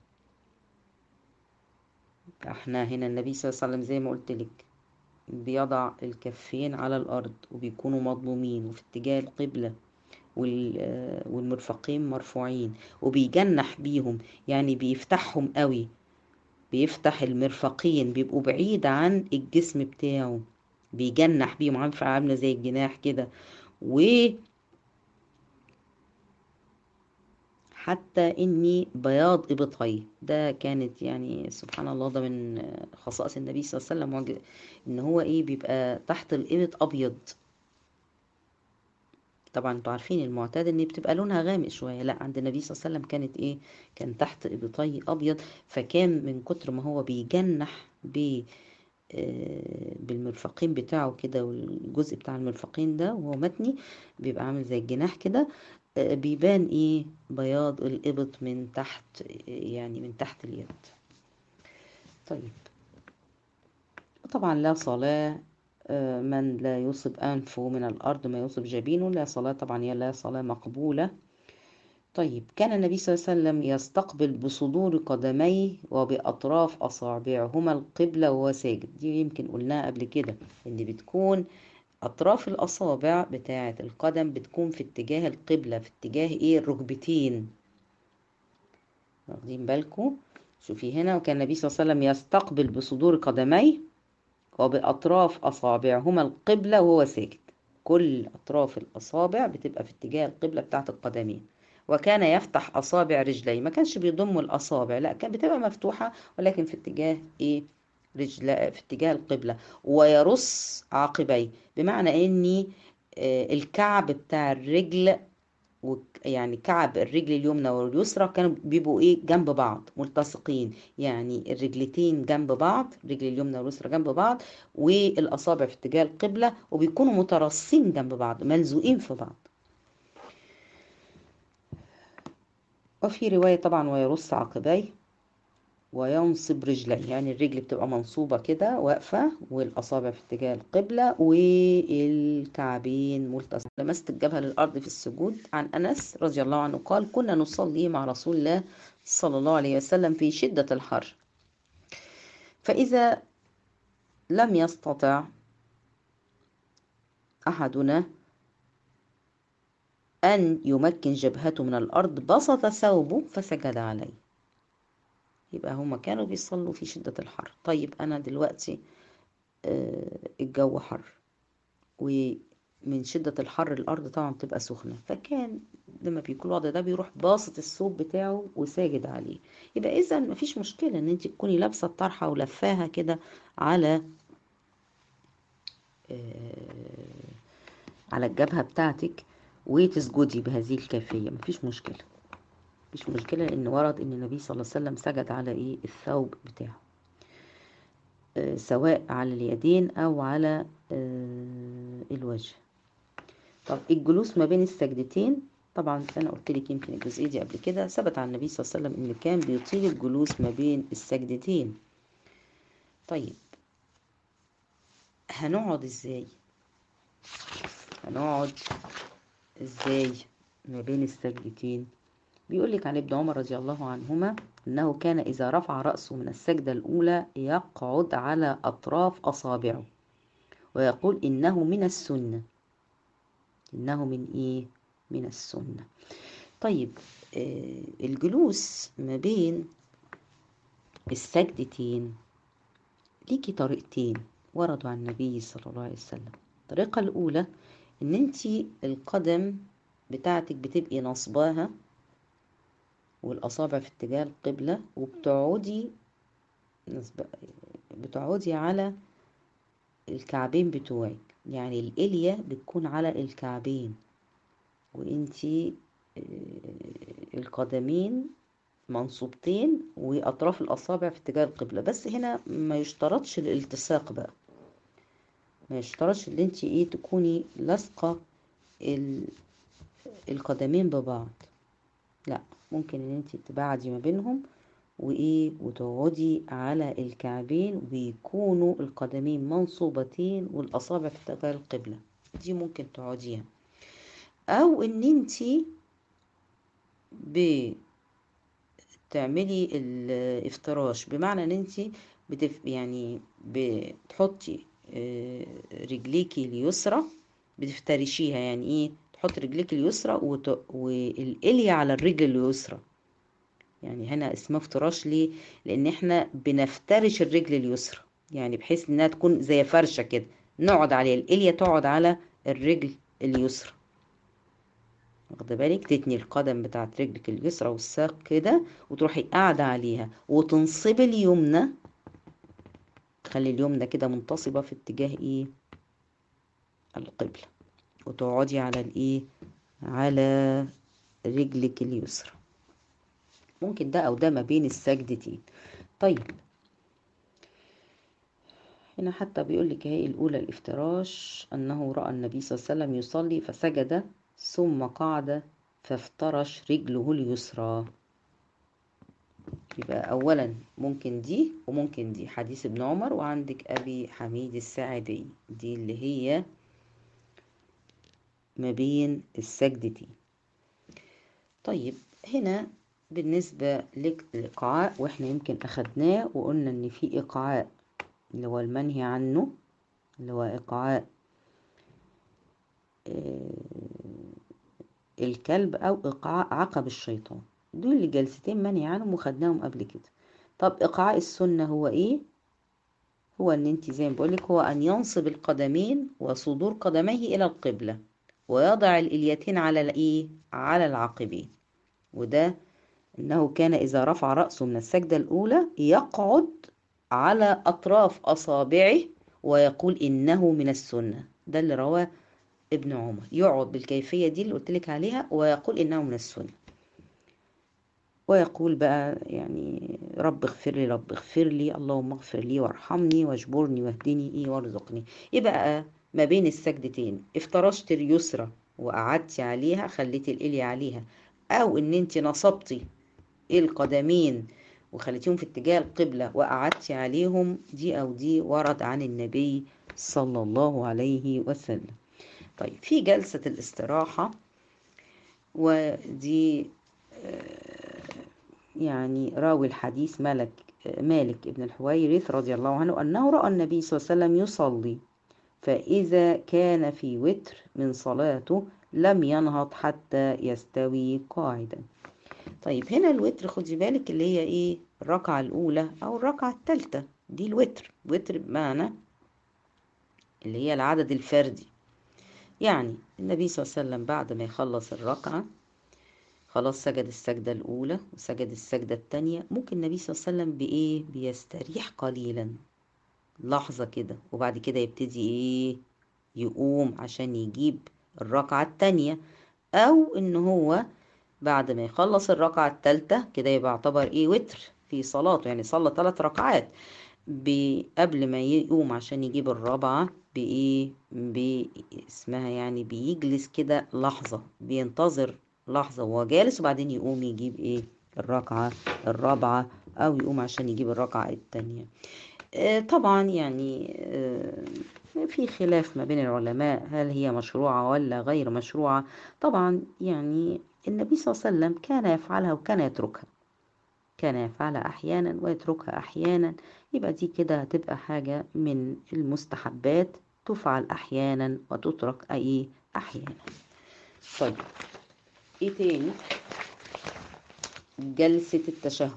Speaker 1: احنا هنا النبي صلى الله عليه وسلم زي ما قلت لك بيضع الكفين على الأرض وبيكونوا مضمومين وفي اتجاه القبلة والمرفقين مرفوعين وبيجنح بيهم يعني بيفتحهم قوي بيفتح المرفقين بيبقوا بعيد عن الجسم بتاعه بيجنح بيهم عارفة عاملة زي الجناح كده و حتى اني بياض ابطيه ده كانت يعني سبحان الله ده من خصائص النبي صلى الله عليه وسلم ان هو ايه بيبقى تحت الابط ابيض طبعا انتوا عارفين المعتاد ان بتبقى لونها غامق شويه لا عند النبي صلى الله عليه وسلم كانت ايه كان تحت ابطيه ابيض فكان من كتر ما هو بيجنح ب بالمرفقين بتاعه كده والجزء بتاع المرفقين ده وهو متني بيبقى عامل زي الجناح كده بيبان ايه بياض الابط من تحت يعني من تحت اليد طيب طبعا لا صلاة من لا يصب أنفه من الأرض ما يصب جبينه لا صلاة طبعا هي لا صلاة مقبولة طيب كان النبي صلى الله عليه وسلم يستقبل بصدور قدميه وبأطراف أصابعهما القبلة وهو ساجد دي يمكن قلناها قبل كده إن بتكون أطراف الأصابع بتاعة القدم بتكون في اتجاه القبلة في اتجاه إيه الركبتين واخدين بالكم شوفي هنا وكان النبي صلى الله عليه وسلم يستقبل بصدور قدميه وبأطراف أصابعهما القبلة وهو ساجد كل أطراف الأصابع بتبقى في اتجاه القبلة بتاعة القدمين وكان يفتح أصابع رجليه ما كانش بيضم الأصابع لا كان بتبقى مفتوحة ولكن في اتجاه إيه رجل في اتجاه القبلة ويرص عقبيه بمعنى اني الكعب بتاع الرجل يعني كعب الرجل اليمنى واليسرى كانوا بيبقوا ايه جنب بعض ملتصقين يعني الرجلتين جنب بعض الرجل اليمنى واليسرى جنب بعض والاصابع في اتجاه القبلة وبيكونوا مترصين جنب بعض ملزوقين في بعض وفي رواية طبعا ويرص عقبيه وينصب رجليه يعني الرجل بتبقى منصوبة كده واقفة والأصابع في اتجاه القبلة والكعبين ملتصقين لمست الجبهة للأرض في السجود عن أنس رضي الله عنه قال كنا نصلي مع رسول الله صلى الله عليه وسلم في شدة الحر فإذا لم يستطع أحدنا أن يمكن جبهته من الأرض بسط ثوبه فسجد عليه يبقى هما كانوا بيصلوا في شدة الحر طيب أنا دلوقتي آه الجو حر ومن شدة الحر الأرض طبعا بتبقى سخنة فكان لما بيكون الوضع ده بيروح باسط الثوب بتاعه وساجد عليه يبقى إذا مفيش مشكلة إن أنت تكوني لابسة الطرحة ولفاها كده على آه على الجبهة بتاعتك وتسجدي بهذه الكيفية مفيش مشكلة مفيش مشكلة لأن ورد إن النبي صلى الله عليه وسلم سجد على إيه الثوب بتاعه آه سواء على اليدين أو على آه الوجه طب الجلوس ما بين السجدتين طبعا أنا قلت لك يمكن الجزئية دي قبل كده ثبت عن النبي صلى الله عليه وسلم إن كان بيطيل الجلوس ما بين السجدتين طيب هنقعد إزاي هنقعد إزاي ما بين السجدتين بيقول لك عن ابن عمر رضي الله عنهما أنه كان إذا رفع رأسه من السجدة الأولى يقعد على أطراف أصابعه ويقول إنه من السنة إنه من إيه؟ من السنة طيب آه، الجلوس ما بين السجدتين ليكي طريقتين وردوا عن النبي صلى الله عليه وسلم الطريقة الأولى إن أنتي القدم بتاعتك بتبقي نصباها والأصابع في اتجاه القبلة وبتقعدي نصب- بتقعدي على الكعبين بتوعك يعني الإلية بتكون على الكعبين وانتي آه، القدمين منصوبتين وأطراف الأصابع في اتجاه القبلة بس هنا ما يشترطش الالتصاق بقى ما يشترطش ان انتي ايه تكوني لاصقة ال- القدمين ببعض لا ممكن ان انتي تبعدي ما بينهم وايه وتقعدي على الكعبين ويكونوا القدمين منصوبتين والاصابع في اتجاه القبلة دي ممكن تقعديها او ان انتي بتعملي الافتراش بمعنى ان انتي بتف يعني بتحطي آه، رجليكي اليسرى بتفترشيها يعني ايه تحط رجليك اليسرى وت... والإلية على الرجل اليسرى يعني هنا اسمها افتراش ليه لان احنا بنفترش الرجل اليسرى يعني بحيث انها تكون زي فرشه كده نقعد عليها الإلية تقعد على الرجل اليسرى واخده بالك تتني القدم بتاعت رجلك اليسرى والساق كده وتروحي قاعده عليها وتنصبي اليمنى تخلي اليمنى كده منتصبه في اتجاه ايه القبله وتقعدي على الايه على رجلك اليسرى ممكن ده او ده ما بين السجدتين طيب هنا حتى بيقول لك اهي الاولى الافتراش انه راى النبي صلى الله عليه وسلم يصلي فسجد ثم قعد فافترش رجله اليسرى يبقى اولا ممكن دي وممكن دي حديث ابن عمر وعندك ابي حميد الساعدي دي اللي هي ما بين السجدتين طيب هنا بالنسبة للإيقاعاء وإحنا يمكن أخدناه وقلنا إن في إيقاعاء اللي هو المنهي عنه اللي هو إيقاعاء آه، الكلب أو إيقاعاء عقب الشيطان دول اللي جلستين منهي عنهم وخدناهم قبل كده طب إيقاعاء السنة هو إيه؟ هو إن أنت زي ما بقولك هو أن ينصب القدمين وصدور قدميه إلى القبلة ويضع الإليتين على الإيه؟ على العقبين وده إنه كان إذا رفع رأسه من السجدة الأولى يقعد على أطراف أصابعه ويقول إنه من السنة ده اللي رواه ابن عمر يقعد بالكيفية دي اللي قلتلك عليها ويقول إنه من السنة ويقول بقى يعني رب اغفر لي رب اغفر لي اللهم اغفر لي وارحمني واجبرني واهدني ايه وارزقني يبقى ما بين السجدتين افترشت اليسرى وقعدتي عليها خليتي الإلي عليها او ان انت نصبتي القدمين وخليتيهم في اتجاه القبلة وقعدتي عليهم دي او دي ورد عن النبي صلى الله عليه وسلم طيب في جلسة الاستراحة ودي يعني راوي الحديث مالك مالك ابن الحويرث رضي الله عنه أنه رأى النبي صلى الله عليه وسلم يصلي فإذا كان في وتر من صلاته لم ينهض حتى يستوي قاعدا طيب هنا الوتر خدي بالك اللي هي ايه الركعة الأولى أو الركعة الثالثة دي الوتر وتر بمعنى اللي هي العدد الفردي يعني النبي صلى الله عليه وسلم بعد ما يخلص الركعة خلاص سجد السجدة الأولى وسجد السجدة التانية ممكن النبي صلى الله عليه وسلم بإيه بيستريح قليلا لحظة كده وبعد كده يبتدي إيه يقوم عشان يجيب الركعة التانية أو إن هو بعد ما يخلص الركعة التالتة كده يبقى يعتبر إيه وتر في صلاته يعني صلى ثلاث ركعات قبل ما يقوم عشان يجيب الرابعة بإيه اسمها يعني بيجلس كده لحظة بينتظر لحظة وهو جالس وبعدين يقوم يجيب ايه الركعة الرابعة او يقوم عشان يجيب الركعة التانية آه طبعا يعني آه في خلاف ما بين العلماء هل هي مشروعة ولا غير مشروعة طبعا يعني النبي صلى الله عليه وسلم كان يفعلها وكان يتركها كان يفعلها احيانا ويتركها احيانا يبقى دي كده هتبقى حاجة من المستحبات تفعل أحيانا وتترك أي أحيانا طيب إيه تاني جلسة التشهد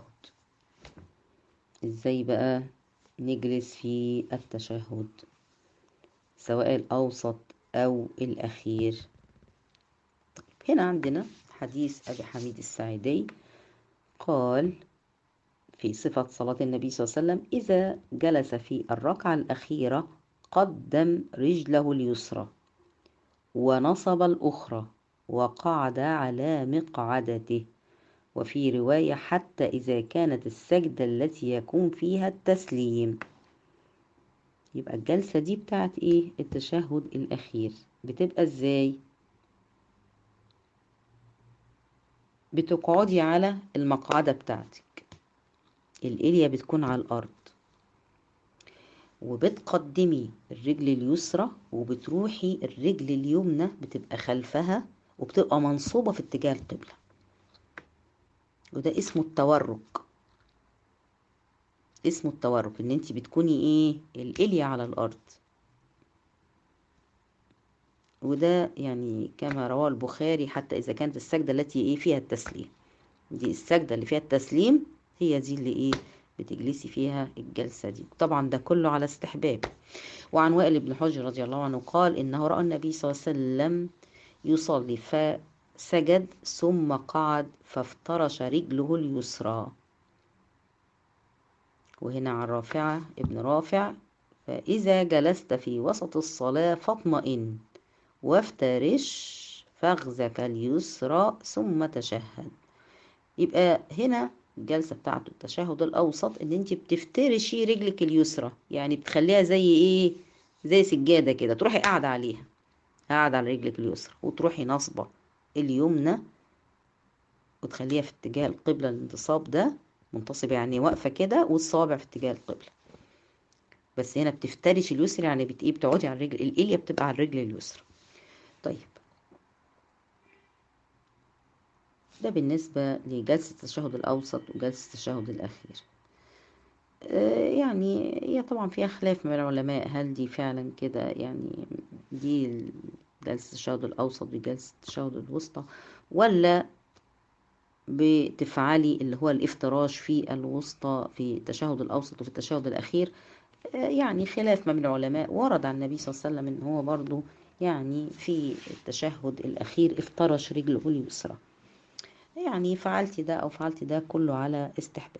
Speaker 1: إزاي بقى نجلس في التشهد سواء الأوسط أو الأخير طيب هنا عندنا حديث أبي حميد الساعدي قال في صفة صلاة النبي صلى الله عليه وسلم إذا جلس في الركعة الأخيرة قدم رجله اليسرى ونصب الأخرى وقعد على مقعدته وفي رواية حتى إذا كانت السجدة التي يكون فيها التسليم يبقى الجلسة دي بتاعت إيه التشهد الأخير بتبقى إزاي بتقعدي على المقعدة بتاعتك الإلية بتكون على الأرض وبتقدمي الرجل اليسرى وبتروحي الرجل اليمنى بتبقى خلفها وبتبقى منصوبة في اتجاه القبلة وده اسمه التورك اسمه التورك ان انت بتكوني ايه الإلية على الأرض وده يعني كما رواه البخاري حتى إذا كانت السجدة التي ايه فيها التسليم دي السجدة اللي فيها التسليم هي دي اللي ايه بتجلسي فيها الجلسة دي طبعا ده كله على استحباب وعن وائل بن حجر رضي الله عنه قال إنه رأى النبي صلى الله عليه وسلم يصلي فسجد ثم قعد فافترش رجله اليسرى وهنا عن رافعة ابن رافع فإذا جلست في وسط الصلاة فاطمئن وافترش فخذك اليسرى ثم تشهد يبقى هنا الجلسة بتاعته التشهد الأوسط إن أنت بتفترشي رجلك اليسرى يعني بتخليها زي إيه زي سجادة كده تروحي قاعدة عليها قاعدة على رجلك اليسرى وتروحي ناصبة اليمنى وتخليها في اتجاه القبلة الانتصاب ده منتصبة يعني واقفة كده والصابع في اتجاه القبلة بس هنا بتفترش اليسرى يعني بت ايه بتقعدي على الرجل الإلية بتبقى على الرجل اليسرى طيب ده بالنسبة لجلسة التشهد الأوسط وجلسة التشهد الأخير يعني هي طبعا فيها خلاف من العلماء هل دي فعلا كده يعني دي جلسة التشهد الأوسط بجلسة التشهد الوسطى ولا بتفعلي اللي هو الافتراش في الوسطى في التشهد الأوسط وفي التشهد الأخير يعني خلاف ما بين العلماء ورد عن النبي صلى الله عليه وسلم ان هو برضو يعني في التشهد الأخير افترش رجله اليسرى يعني فعلت ده أو فعلت ده كله على استحباب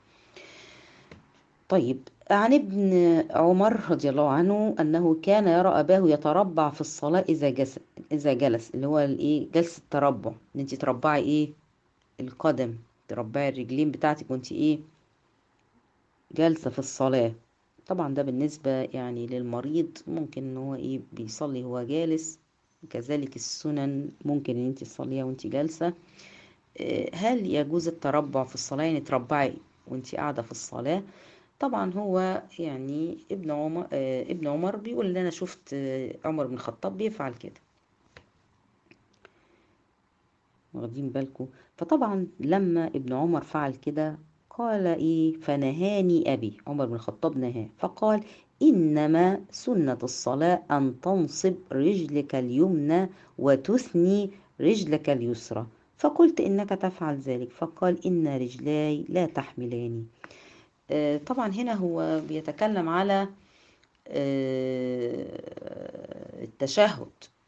Speaker 1: طيب عن ابن عمر رضي الله عنه أنه كان يرى أباه يتربع في الصلاة إذا جلس إذا جلس اللي هو الإيه جلسة التربع إن أنت تربعي إيه القدم تربعي الرجلين بتاعتك وأنت إيه جالسة في الصلاة طبعا ده بالنسبة يعني للمريض ممكن إن هو إيه بيصلي هو جالس كذلك السنن ممكن إن أنت تصليها وأنت جالسة هل يجوز التربع في الصلاة يعني تربعي وأنت قاعدة في الصلاة طبعا هو يعني ابن عمر آه ابن عمر بيقول ان انا شفت آه عمر بن الخطاب بيفعل كده واخدين بالكم فطبعا لما ابن عمر فعل كده قال ايه فنهاني ابي عمر بن الخطاب نهاه فقال انما سنة الصلاة ان تنصب رجلك اليمنى وتثني رجلك اليسرى فقلت انك تفعل ذلك فقال ان رجلاي لا تحملاني طبعا هنا هو بيتكلم على التشهد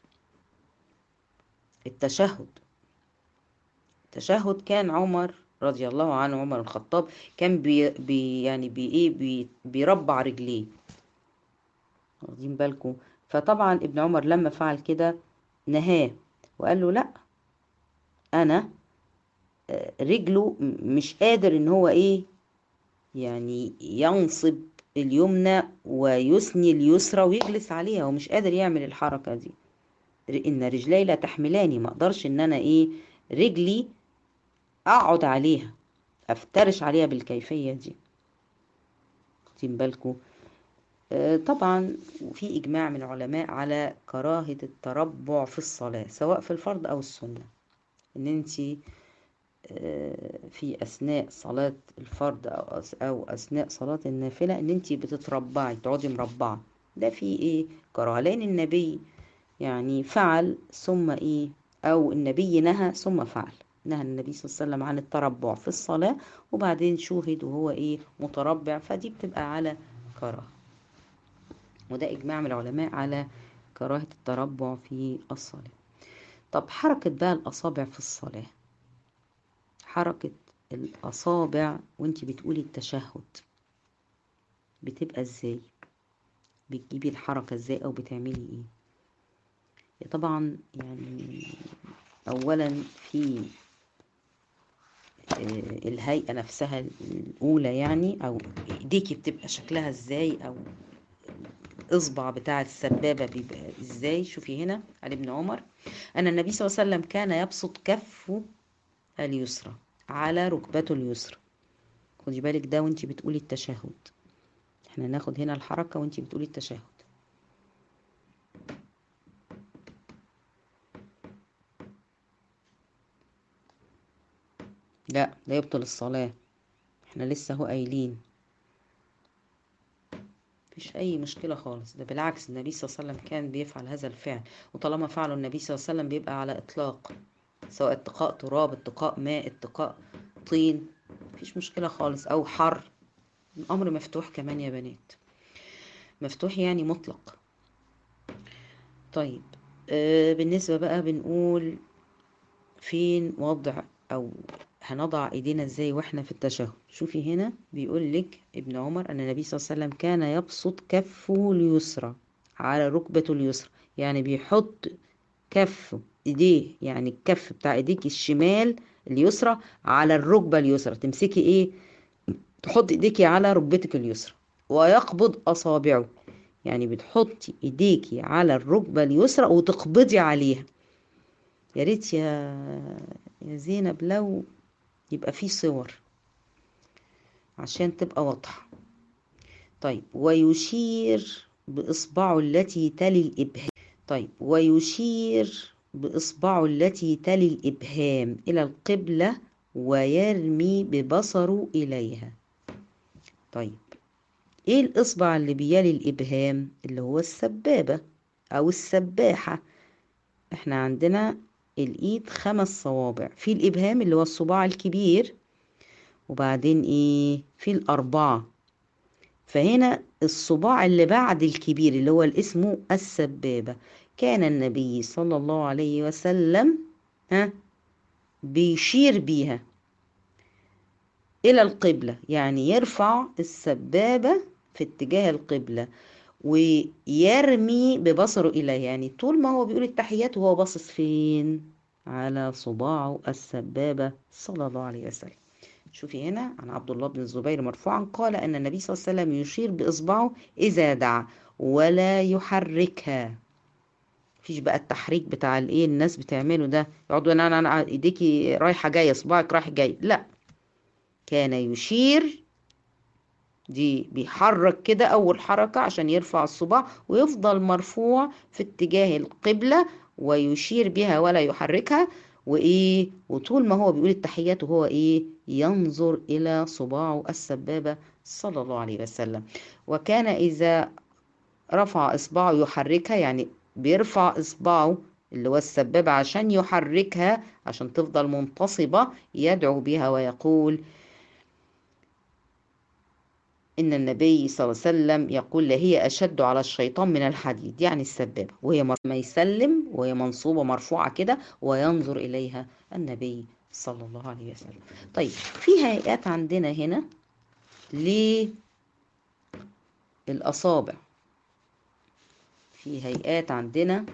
Speaker 1: التشهد التشهد كان عمر رضي الله عنه عمر الخطاب كان بي, بي يعني بي ايه بي بيربع رجليه واخدين بالكم فطبعا ابن عمر لما فعل كده نهاه وقال له لا انا رجله مش قادر ان هو ايه يعني ينصب اليمنى ويثني اليسرى ويجلس عليها ومش قادر يعمل الحركة دي ان رجلي لا تحملاني ما اقدرش ان انا ايه رجلي اقعد عليها افترش عليها بالكيفية دي واخدين بالكم آه طبعا في اجماع من العلماء على كراهة التربع في الصلاة سواء في الفرض او السنة ان انتي في اثناء صلاه الفرض او او اثناء صلاه النافله ان انت بتتربعي تقعدي مربعه ده فيه ايه كراهة لأن النبي يعني فعل ثم ايه أو النبي نهى ثم فعل نهى النبي صلى الله عليه وسلم عن التربع في الصلاة وبعدين شوهد وهو ايه متربع فدي بتبقى على كراهة وده إجماع من العلماء على كراهة التربع في الصلاة طب حركة بقى الأصابع في الصلاة حركة الأصابع وانت بتقولي التشهد بتبقى ازاي بتجيبي الحركة ازاي او بتعملي ايه طبعا يعني اولا في الهيئة نفسها الأولى يعني أو إيديكي بتبقى شكلها إزاي أو الإصبع بتاع السبابة بيبقى إزاي شوفي هنا عن ابن عمر أن النبي صلى الله عليه وسلم كان يبسط كفه اليسرى على ركبته اليسرى خدي بالك ده وانتي بتقولي التشهد احنا ناخد هنا الحركة وانتي بتقولي التشهد لا ده يبطل الصلاة احنا لسه هو قايلين مفيش اي مشكلة خالص ده بالعكس النبي صلى الله عليه وسلم كان بيفعل هذا الفعل وطالما فعله النبي صلى الله عليه وسلم بيبقى على اطلاق سواء اتقاء تراب اتقاء ماء اتقاء طين مفيش مشكلة خالص او حر الامر مفتوح كمان يا بنات مفتوح يعني مطلق طيب آه بالنسبة بقى بنقول فين وضع او هنضع ايدينا ازاي واحنا في التشهد شوفي هنا بيقول لك ابن عمر ان النبي صلى الله عليه وسلم كان يبسط كفه اليسرى على ركبته اليسرى يعني بيحط كفه ايديه يعني الكف بتاع ايديك الشمال اليسرى على الركبة اليسرى تمسكي ايه تحط ايديكي على ركبتك اليسرى ويقبض اصابعه يعني بتحطي ايديكي على الركبة اليسرى وتقبضي عليها يا ريت يا يا زينب لو يبقى فيه صور عشان تبقى واضحة طيب ويشير بإصبعه التي تلي الإبهام طيب ويشير بإصبعه التي تلي الإبهام إلى القبلة ويرمي ببصره إليها طيب إيه الإصبع اللي بيلي الإبهام اللي هو السبابة أو السباحة إحنا عندنا الإيد خمس صوابع في الإبهام اللي هو الصباع الكبير وبعدين إيه في الأربعة فهنا الصباع اللي بعد الكبير اللي هو اسمه السبابة كان النبي صلى الله عليه وسلم ها بيشير بيها إلى القبلة يعني يرفع السبابة في اتجاه القبلة ويرمي ببصره إليه يعني طول ما هو بيقول التحيات وهو باصص فين على صباعه السبابة صلى الله عليه وسلم شوفي هنا عن عبد الله بن الزبير مرفوعا قال أن النبي صلى الله عليه وسلم يشير بإصبعه إذا دعا ولا يحركها مفيش بقى التحريك بتاع الايه الناس بتعمله ده يقعدوا انا انا انا ايديكي رايحه جايه صباعك رايح جاي لا كان يشير دي بيحرك كده اول حركه عشان يرفع الصباع ويفضل مرفوع في اتجاه القبله ويشير بها ولا يحركها وايه وطول ما هو بيقول التحيات وهو ايه ينظر الى صباعه السبابه صلى الله عليه وسلم وكان اذا رفع اصبعه يحركها يعني بيرفع اصبعه اللي هو السبابة عشان يحركها عشان تفضل منتصبة يدعو بها ويقول إن النبي صلى الله عليه وسلم يقول هي أشد على الشيطان من الحديد يعني السبابة وهي ما يسلم وهي منصوبة مرفوعة كده وينظر إليها النبي صلى الله عليه وسلم طيب في هيئات عندنا هنا للأصابع في هيئات عندنا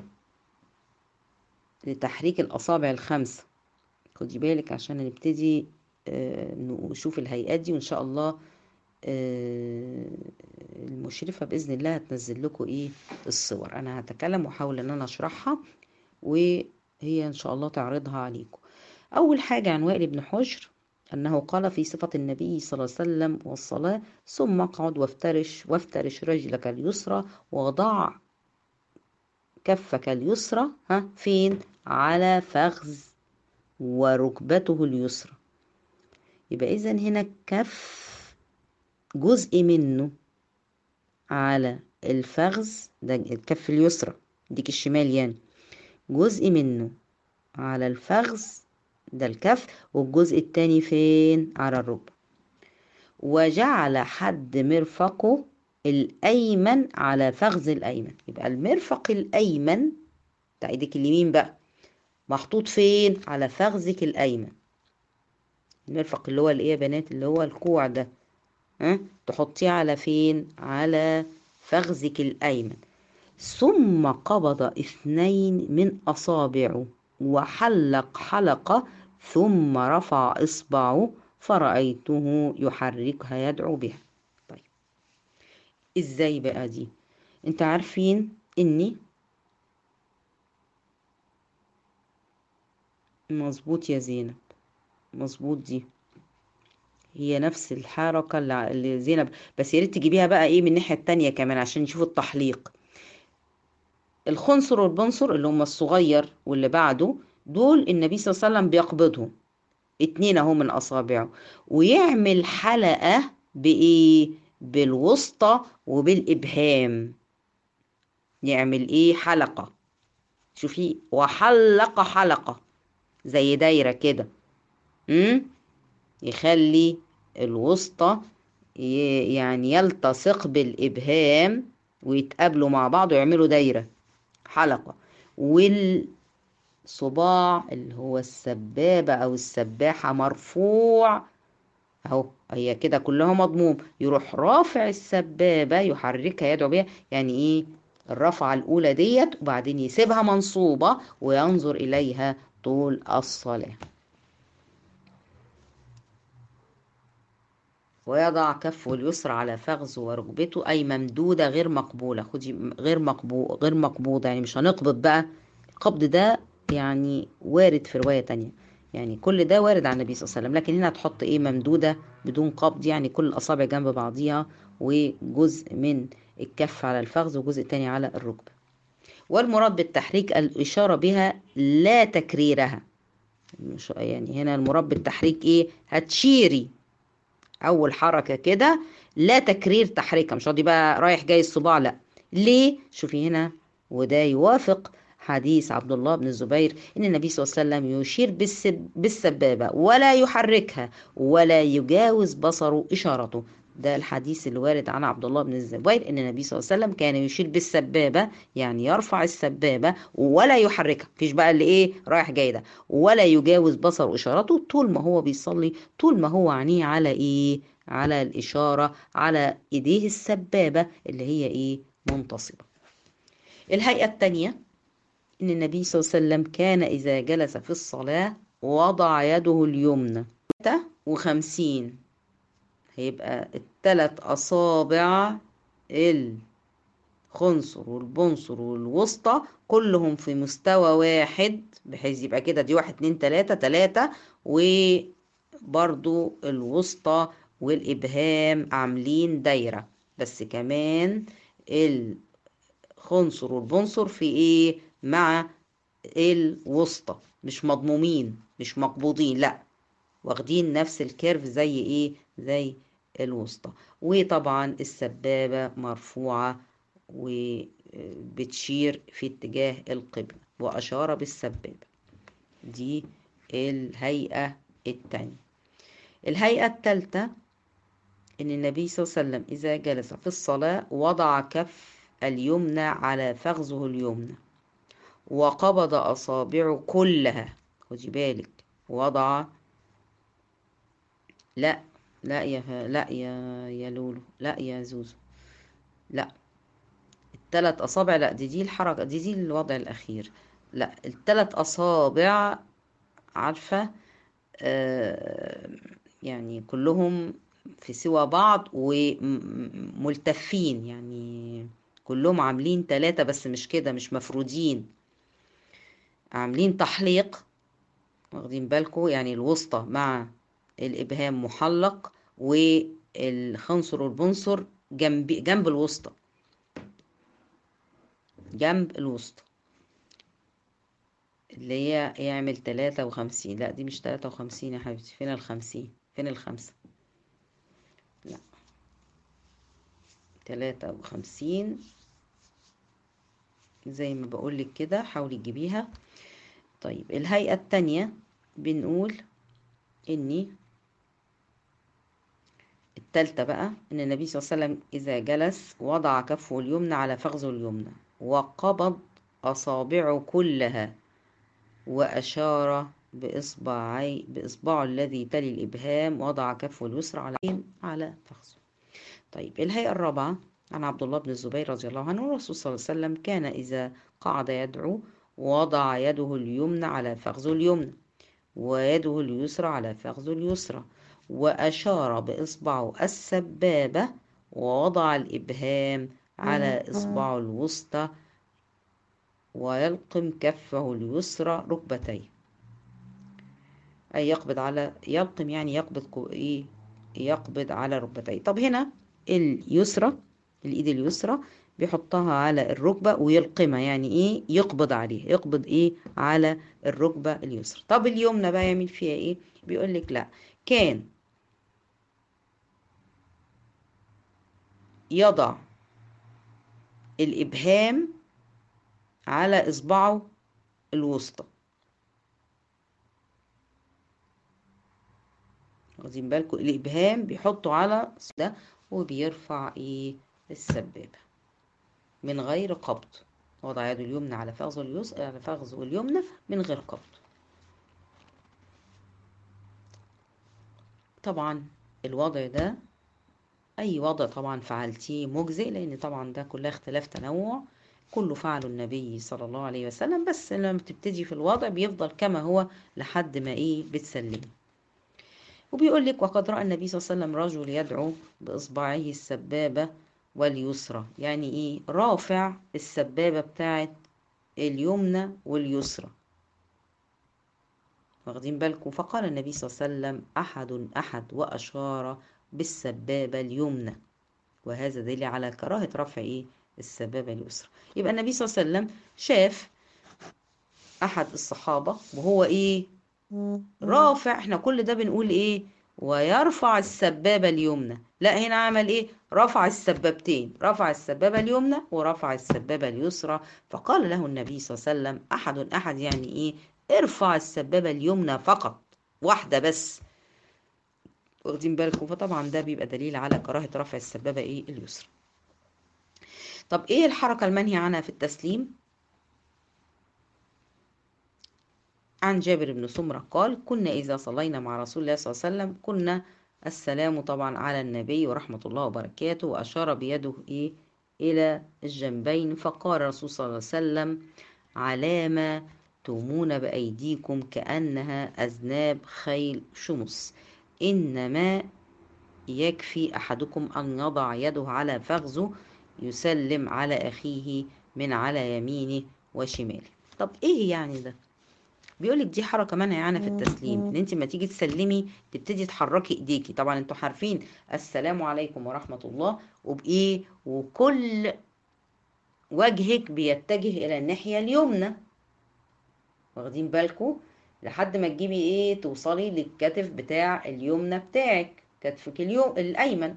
Speaker 1: لتحريك الأصابع الخمسة خدي بالك عشان نبتدي آه نشوف الهيئات دي وإن شاء الله آه المشرفة بإذن الله هتنزل لكم إيه الصور أنا هتكلم وأحاول إن أنا أشرحها وهي إن شاء الله تعرضها عليكم أول حاجة عن وائل بن حجر أنه قال في صفة النبي صلى الله عليه وسلم والصلاة ثم اقعد وافترش وافترش رجلك اليسرى وضع كفك اليسرى ها فين على فخذ وركبته اليسرى يبقى إذا هنا كف جزء منه على الفخذ ده الكف اليسرى ديك الشمال يعني جزء منه على الفخذ ده الكف والجزء التاني فين على الركبة وجعل حد مرفقه الأيمن على فخذ الأيمن يبقى المرفق الأيمن بتاع ايدك اليمين بقى محطوط فين على فخذك الأيمن المرفق اللي هو الايه يا بنات اللي هو الكوع ده ها تحطيه على فين على فخذك الأيمن ثم قبض اثنين من أصابعه وحلق حلقة ثم رفع إصبعه فرأيته يحركها يدعو بها طيب إزاي بقى دي انت عارفين إني مظبوط يا زينب مظبوط دي هي نفس الحركة اللي زينب بس يا ريت تجيبيها بقى ايه من الناحية التانية كمان عشان نشوف التحليق الخنصر والبنصر اللي هم الصغير واللي بعده دول النبي صلى الله عليه وسلم بيقبضهم اتنين اهو من اصابعه ويعمل حلقة بايه بالوسطى وبالابهام يعمل ايه حلقة شوفي وحلق حلقة زي دايرة كده امم يخلي الوسطى يعني يلتصق بالإبهام ويتقابلوا مع بعض ويعملوا دايرة حلقة والصباع اللي هو السبابة أو السباحة مرفوع أهو هي كده كلها مضموم يروح رافع السبابة يحركها يدعو بيها يعني إيه الرفعة الأولى ديت وبعدين يسيبها منصوبة وينظر إليها طول الصلاة ويضع كفه اليسرى على فخذه وركبته أي ممدودة غير مقبولة خدي غير مقبول غير مقبوضة يعني مش هنقبض بقى القبض ده يعني وارد في رواية تانية يعني كل ده وارد عن النبي صلى الله عليه وسلم لكن هنا هتحط ايه ممدودة بدون قبض يعني كل الأصابع جنب بعضيها وجزء من الكف على الفخذ وجزء تاني على الركبة والمراد بالتحريك الإشارة بها لا تكريرها مش يعني هنا المراد بالتحريك ايه هتشيري اول حركه كده لا تكرير تحريكها مش راضي بقى رايح جاي الصباع لا ليه شوفي هنا وده يوافق حديث عبد الله بن الزبير ان النبي صلى الله عليه وسلم يشير بالسب بالسبابه ولا يحركها ولا يجاوز بصره اشارته ده الحديث اللي وارد عن عبد الله بن الزبير ان النبي صلى الله عليه وسلم كان يشير بالسبابه يعني يرفع السبابه ولا يحركها مفيش بقى اللي ايه رايح جاي ده ولا يجاوز بصر اشارته طول ما هو بيصلي طول ما هو عينيه على ايه على الاشاره على ايديه السبابه اللي هي ايه منتصبه الهيئه الثانيه ان النبي صلى الله عليه وسلم كان اذا جلس في الصلاه وضع يده اليمنى وخمسين هيبقى التلات أصابع الخنصر والبنصر والوسطى كلهم في مستوى واحد بحيث يبقى كده دي واحد اتنين تلاتة تلاتة وبرضو الوسطى والإبهام عاملين دايرة بس كمان الخنصر والبنصر في ايه مع الوسطى مش مضمومين مش مقبوضين لا واخدين نفس الكيرف زي ايه زي الوسطى وطبعا السبابة مرفوعة وبتشير في اتجاه القبلة وأشار بالسبابة دي الهيئة التانية الهيئة التالتة إن النبي صلى الله عليه وسلم إذا جلس في الصلاة وضع كف اليمنى على فخذه اليمنى وقبض أصابعه كلها خدي بالك وضع لا لا يا ف... لا يا يا لولو لا يا زوزو لا التلات اصابع لا دي دي الحركه دي دي الوضع الاخير لا التلات اصابع عارفه آه يعني كلهم في سوى بعض وملتفين يعني كلهم عاملين تلاتة بس مش كده مش مفرودين عاملين تحليق واخدين بالكم يعني الوسطى مع الإبهام محلق والخنصر والبنصر جنب جنب الوسطى جنب الوسطى اللي هي يعمل تلاتة وخمسين لا دي مش تلاتة وخمسين يا حبيبتي فين الخمسين فين الخمسة لا تلاتة وخمسين زي ما بقولك كده حاولي تجيبيها طيب الهيئة التانية بنقول إني التالتة بقى إن النبي صلى الله عليه وسلم إذا جلس وضع كفه اليمنى على فخذه اليمنى وقبض أصابعه كلها وأشار بإصبعي بإصبعه الذي تلي الإبهام وضع كفه اليسرى على على فخذه طيب الهيئة الرابعة عن عبد الله بن الزبير رضي الله عنه الرسول صلى الله عليه وسلم كان إذا قعد يدعو وضع يده اليمنى على فخذه اليمنى ويده اليسرى على فخذه اليسرى وأشار بإصبعه السبابة ووضع الإبهام على إصبعه الوسطى ويلقم كفه اليسرى ركبتيه أي يقبض على يلقم يعني يقبض إيه يقبض على ركبتيه طب هنا اليسرى الإيد اليسرى بيحطها على الركبة ويلقمها يعني إيه يقبض عليه يقبض إيه على الركبة اليسرى طب اليمنى بقى يعمل فيها إيه بيقول لك لا كان يضع الإبهام على إصبعه الوسطى واخدين بالكم الإبهام بيحطه على ده وبيرفع إيه السبابة من غير قبض وضع يده اليمنى على فخذه اليسرى على فخذه اليمنى من غير قبض طبعا الوضع ده أي وضع طبعا فعلتيه مجزئ لأن طبعا ده كلها اختلاف تنوع كله فعله النبي صلى الله عليه وسلم بس لما بتبتدي في الوضع بيفضل كما هو لحد ما ايه بتسلمي وبيقول لك وقد رأى النبي صلى الله عليه وسلم رجل يدعو بإصبعه السبابة واليسرى يعني ايه رافع السبابة بتاعت اليمنى واليسرى واخدين بالكم فقال النبي صلى الله عليه وسلم أحد أحد وأشار بالسبابة اليمنى وهذا دليل على كراهة رفع ايه السبابة اليسرى يبقى النبي صلى الله عليه وسلم شاف أحد الصحابة وهو إيه رافع احنا كل ده بنقول إيه ويرفع السبابة اليمنى لا هنا عمل إيه رفع السبابتين رفع السبابة اليمنى ورفع السبابة اليسرى فقال له النبي صلى الله عليه وسلم أحد أحد يعني إيه ارفع السبابة اليمنى فقط واحدة بس واخدين بالكم فطبعا ده بيبقى دليل على كراهة رفع السبابة إيه اليسرى طب ايه الحركة المنهي عنها في التسليم عن جابر بن سمرة قال كنا إذا صلينا مع رسول الله صلى الله عليه وسلم كنا السلام طبعا على النبي ورحمة الله وبركاته وأشار بيده إيه إلى الجنبين فقال الرسول صلى الله عليه وسلم علامة تومون بأيديكم كأنها أذناب خيل شمس إنما يكفي أحدكم أن يضع يده على فخذه يسلم على أخيه من على يمينه وشماله طب إيه يعني ده بيقولك دي حركة منع يعني في التسليم ان انت ما تيجي تسلمي تبتدي تحركي ايديكي طبعا انتوا عارفين السلام عليكم ورحمة الله وبايه وكل وجهك بيتجه الى الناحية اليمنى واخدين بالكم لحد ما تجيبي ايه توصلي للكتف بتاع اليمنى بتاعك كتفك اليوم الايمن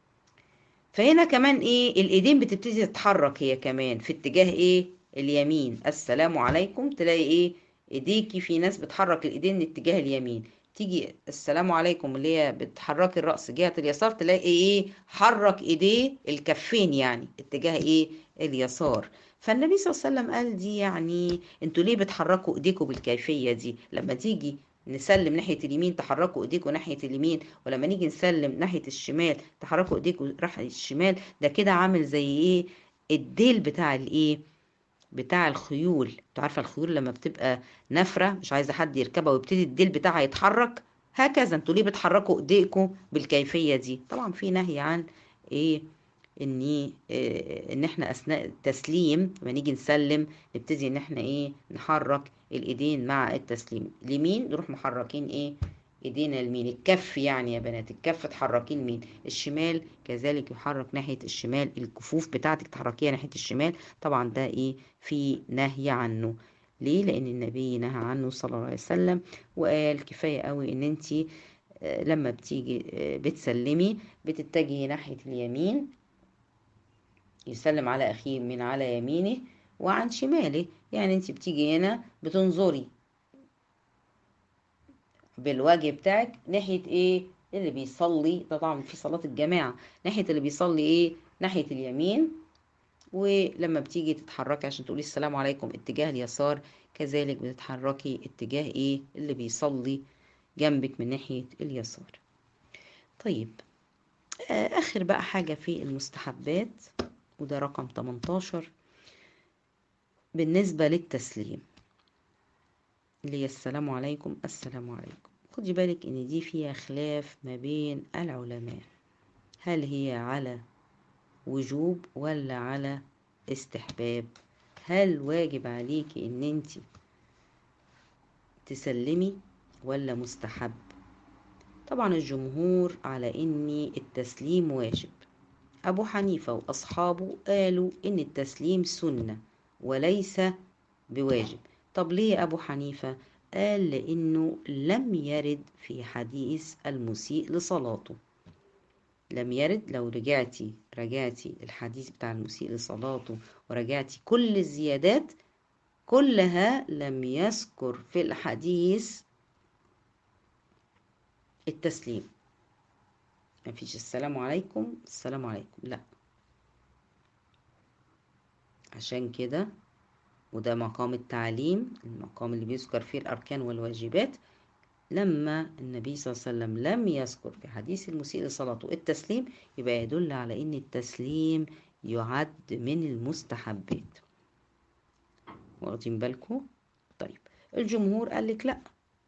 Speaker 1: فهنا كمان ايه الايدين بتبتدي تتحرك هي كمان في اتجاه ايه اليمين السلام عليكم تلاقي ايه ايديكي في ناس بتحرك الايدين لاتجاه اليمين تيجي السلام عليكم اللي هي بتحركي الراس جهه اليسار تلاقي ايه حرك ايديه الكفين يعني اتجاه ايه اليسار فالنبي صلى الله عليه وسلم قال دي يعني انتوا ليه بتحركوا ايديكم بالكيفيه دي لما تيجي نسلم ناحية اليمين تحركوا ايديكم ناحية اليمين ولما نيجي نسلم ناحية الشمال تحركوا ايديكم ناحية الشمال ده كده عامل زي ايه الديل بتاع الايه بتاع الخيول انتوا عارفة الخيول لما بتبقى نافرة مش عايزة حد يركبها ويبتدي الديل بتاعها يتحرك هكذا انتوا ليه بتحركوا ايديكم بالكيفية دي طبعا في نهي عن ايه ان إيه ان احنا اثناء التسليم لما نيجي نسلم نبتدي ان احنا ايه نحرك الايدين مع التسليم اليمين نروح محركين ايه ايدينا اليمين الكف يعني يا بنات الكف تحركيه اليمين الشمال كذلك يحرك ناحيه الشمال الكفوف بتاعتك تحركيها ناحيه الشمال طبعا ده ايه في نهي عنه ليه لان النبي نهى عنه صلى الله عليه وسلم وقال كفايه قوي ان انت لما بتيجي بتسلمي بتتجهي ناحيه اليمين يسلم على أخيه من على يمينه وعن شماله يعني انت بتيجي هنا بتنظري بالوجه بتاعك ناحية ايه اللي بيصلي ده طبعا في صلاة الجماعة ناحية اللي بيصلي ايه ناحية اليمين ولما بتيجي تتحركي عشان تقولي السلام عليكم اتجاه اليسار كذلك بتتحركي اتجاه ايه اللي بيصلي جنبك من ناحية اليسار طيب آخر بقى حاجة في المستحبات وده رقم 18 بالنسبة للتسليم اللي هي السلام عليكم السلام عليكم خدي بالك ان دي فيها خلاف ما بين العلماء هل هي على وجوب ولا على استحباب هل واجب عليكي ان انت تسلمي ولا مستحب طبعا الجمهور على ان التسليم واجب ابو حنيفه واصحابه قالوا ان التسليم سنه وليس بواجب طب ليه ابو حنيفه قال لانه لم يرد في حديث المسيء لصلاته لم يرد لو رجعتي رجعتي الحديث بتاع المسيء لصلاته ورجعتي كل الزيادات كلها لم يذكر في الحديث التسليم ما فيش السلام عليكم السلام عليكم لا عشان كده وده مقام التعليم المقام اللي بيذكر فيه الأركان والواجبات لما النبي صلى الله عليه وسلم لم يذكر في حديث المسيء لصلاته التسليم يبقى يدل على ان التسليم يعد من المستحبات واخدين بالكم طيب الجمهور قال لك لا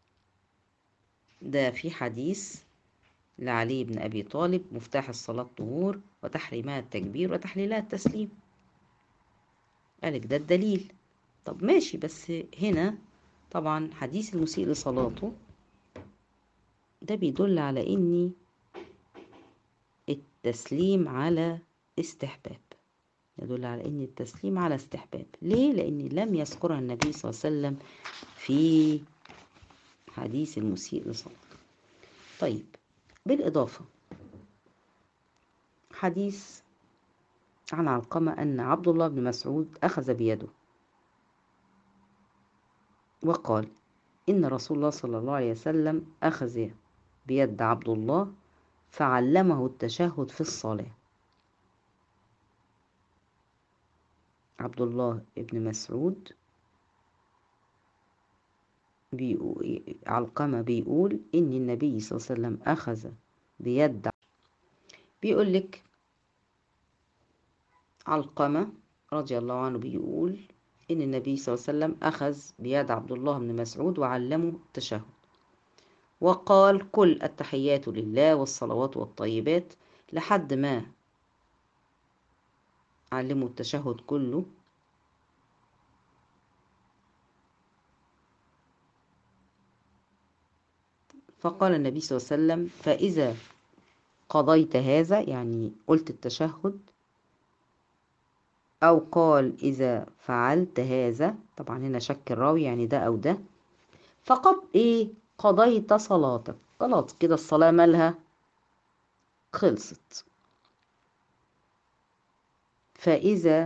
Speaker 1: ده في حديث لعلي بن ابي طالب مفتاح الصلاه طهور وتحريمها التكبير وتحليلها التسليم قالك ده الدليل طب ماشي بس هنا طبعا حديث المسيء لصلاته ده بيدل على ان التسليم على استحباب يدل على ان التسليم على استحباب ليه لان لم يذكرها النبي صلى الله عليه وسلم في حديث المسيء لصلاته طيب بالاضافه حديث عن علقمه ان عبد الله بن مسعود اخذ بيده وقال ان رسول الله صلى الله عليه وسلم اخذ بيد عبد الله فعلمه التشهد في الصلاة عبد الله ابن مسعود بيقول علقمة بيقول إن النبي صلى الله عليه وسلم أخذ بيد بيقول لك علقمة رضي الله عنه بيقول إن النبي صلى الله عليه وسلم أخذ بيد عبد الله بن مسعود وعلمه التشهد وقال كل التحيات لله والصلوات والطيبات لحد ما علموا التشهد كله فقال النبي صلى الله عليه وسلم فإذا قضيت هذا يعني قلت التشهد أو قال إذا فعلت هذا طبعا هنا شك الراوي يعني ده أو ده فقد إيه قضيت صلاتك خلاص كده الصلاة مالها خلصت فإذا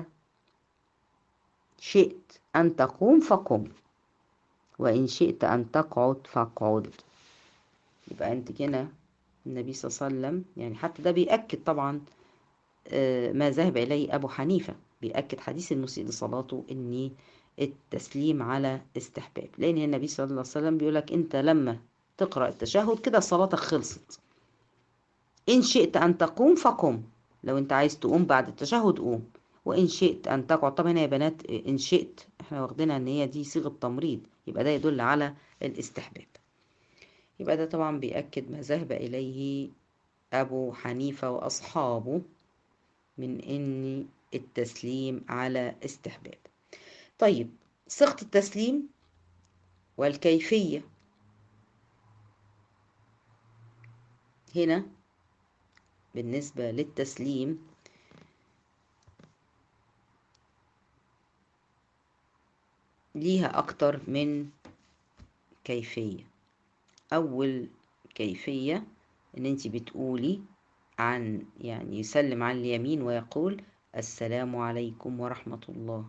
Speaker 1: شئت أن تقوم فقم وإن شئت أن تقعد فاقعد يبقى أنت كده النبي صلى الله عليه وسلم يعني حتى ده بيأكد طبعا ما ذهب إليه أبو حنيفة بيأكد حديث المسيء لصلاته إن التسليم على استحباب لأن النبي صلى الله عليه وسلم بيقول لك أنت لما تقرأ التشهد كده صلاتك خلصت إن شئت أن تقوم فقم لو أنت عايز تقوم بعد التشهد قوم وإن شئت أن تقعد طبعا يا بنات إن شئت إحنا واخدينها إن هي دي صيغة تمريض يبقى ده يدل على الاستحباب يبقى ده طبعا بيأكد ما ذهب إليه أبو حنيفة وأصحابه من إن التسليم على استحباب طيب صيغة التسليم والكيفية هنا بالنسبة للتسليم ليها أكتر من كيفية أول كيفية إن أنت بتقولي عن يعني يسلم عن اليمين ويقول السلام عليكم ورحمة الله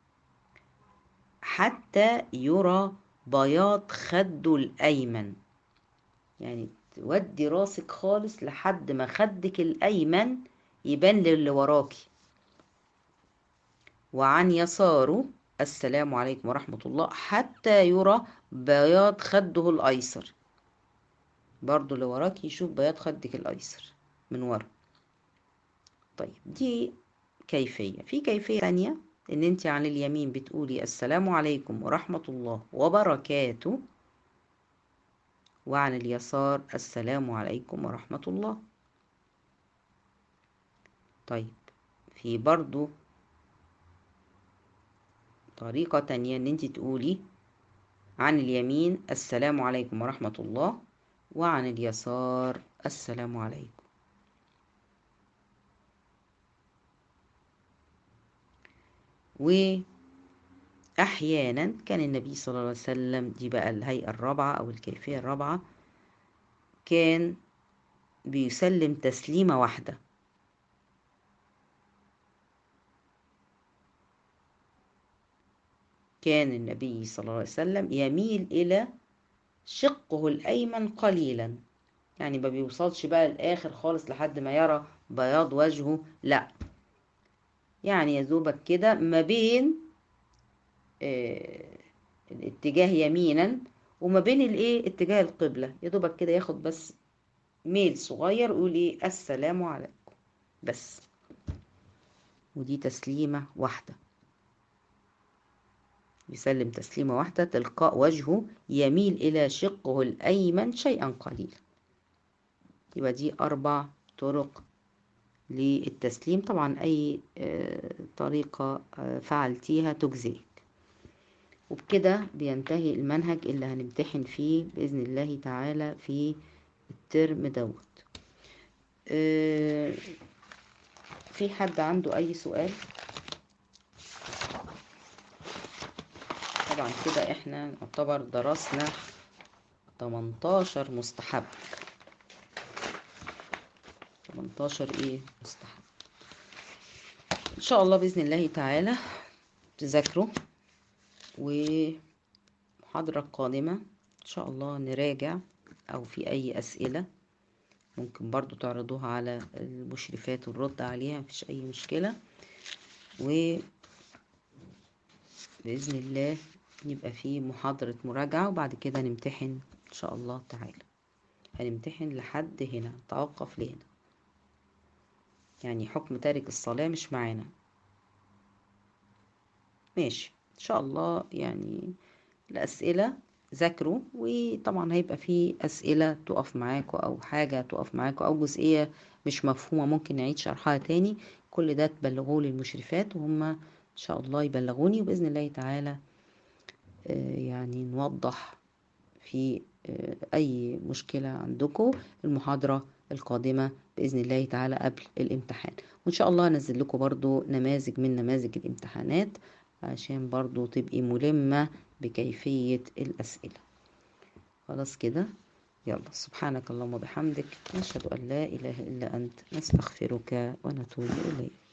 Speaker 1: حتى يرى بياض خده الأيمن يعني تودي راسك خالص لحد ما خدك الأيمن يبان للي وراكي وعن يساره السلام عليكم ورحمة الله حتى يرى بياض خده الأيسر برضو اللي وراك يشوف بياض خدك الأيسر من ورا طيب دي كيفية في كيفية ثانية ان انت عن اليمين بتقولي السلام عليكم ورحمة الله وبركاته وعن اليسار السلام عليكم ورحمة الله طيب في برضو طريقة تانية ان انت تقولي عن اليمين السلام عليكم ورحمة الله وعن اليسار السلام عليكم وأحيانا كان النبي صلى الله عليه وسلم دي بقى الهيئة الرابعة أو الكيفية الرابعة كان بيسلم تسليمة واحدة كان النبي صلى الله عليه وسلم يميل إلى شقه الأيمن قليلا يعني ما بيوصلش بقى للآخر خالص لحد ما يرى بياض وجهه لا يعني يذوبك كده ما بين آه الاتجاه يمينا وما بين الايه اتجاه القبلة يدوبك كده ياخد بس ميل صغير ويقول ايه السلام عليكم بس ودي تسليمة واحدة يسلم تسليمة واحدة تلقاء وجهه يميل إلى شقه الأيمن شيئا قليلا يبقى دي أربع طرق للتسليم طبعا أي طريقة فعلتيها تجزئك وبكده بينتهي المنهج اللي هنمتحن فيه بإذن الله تعالى في الترم دوت في حد عنده أي سؤال طبعا كده احنا نعتبر درسنا 18 مستحب 18 ايه مستحب ان شاء الله باذن الله تعالى تذاكروا ومحاضرة قادمة ان شاء الله نراجع او في اي اسئلة ممكن برضو تعرضوها على المشرفات ونرد عليها مفيش اي مشكلة و بإذن الله يبقى في محاضرة مراجعة وبعد كده نمتحن إن شاء الله تعالى هنمتحن لحد هنا توقف لهنا يعني حكم تارك الصلاة مش معانا ماشي إن شاء الله يعني الأسئلة ذاكروا وطبعا هيبقى في أسئلة تقف معاكوا أو حاجة تقف معاكوا أو جزئية مش مفهومة ممكن نعيد شرحها تاني كل ده تبلغوه للمشرفات وهم إن شاء الله يبلغوني وبإذن الله تعالى يعني نوضح في أي مشكلة عندكم المحاضرة القادمة بإذن الله تعالى قبل الامتحان وإن شاء الله هنزل لكم برضو نماذج من نماذج الامتحانات عشان برضو تبقي ملمة بكيفية الأسئلة خلاص كده يلا سبحانك اللهم وبحمدك نشهد أن لا إله إلا أنت نستغفرك ونتوب إليك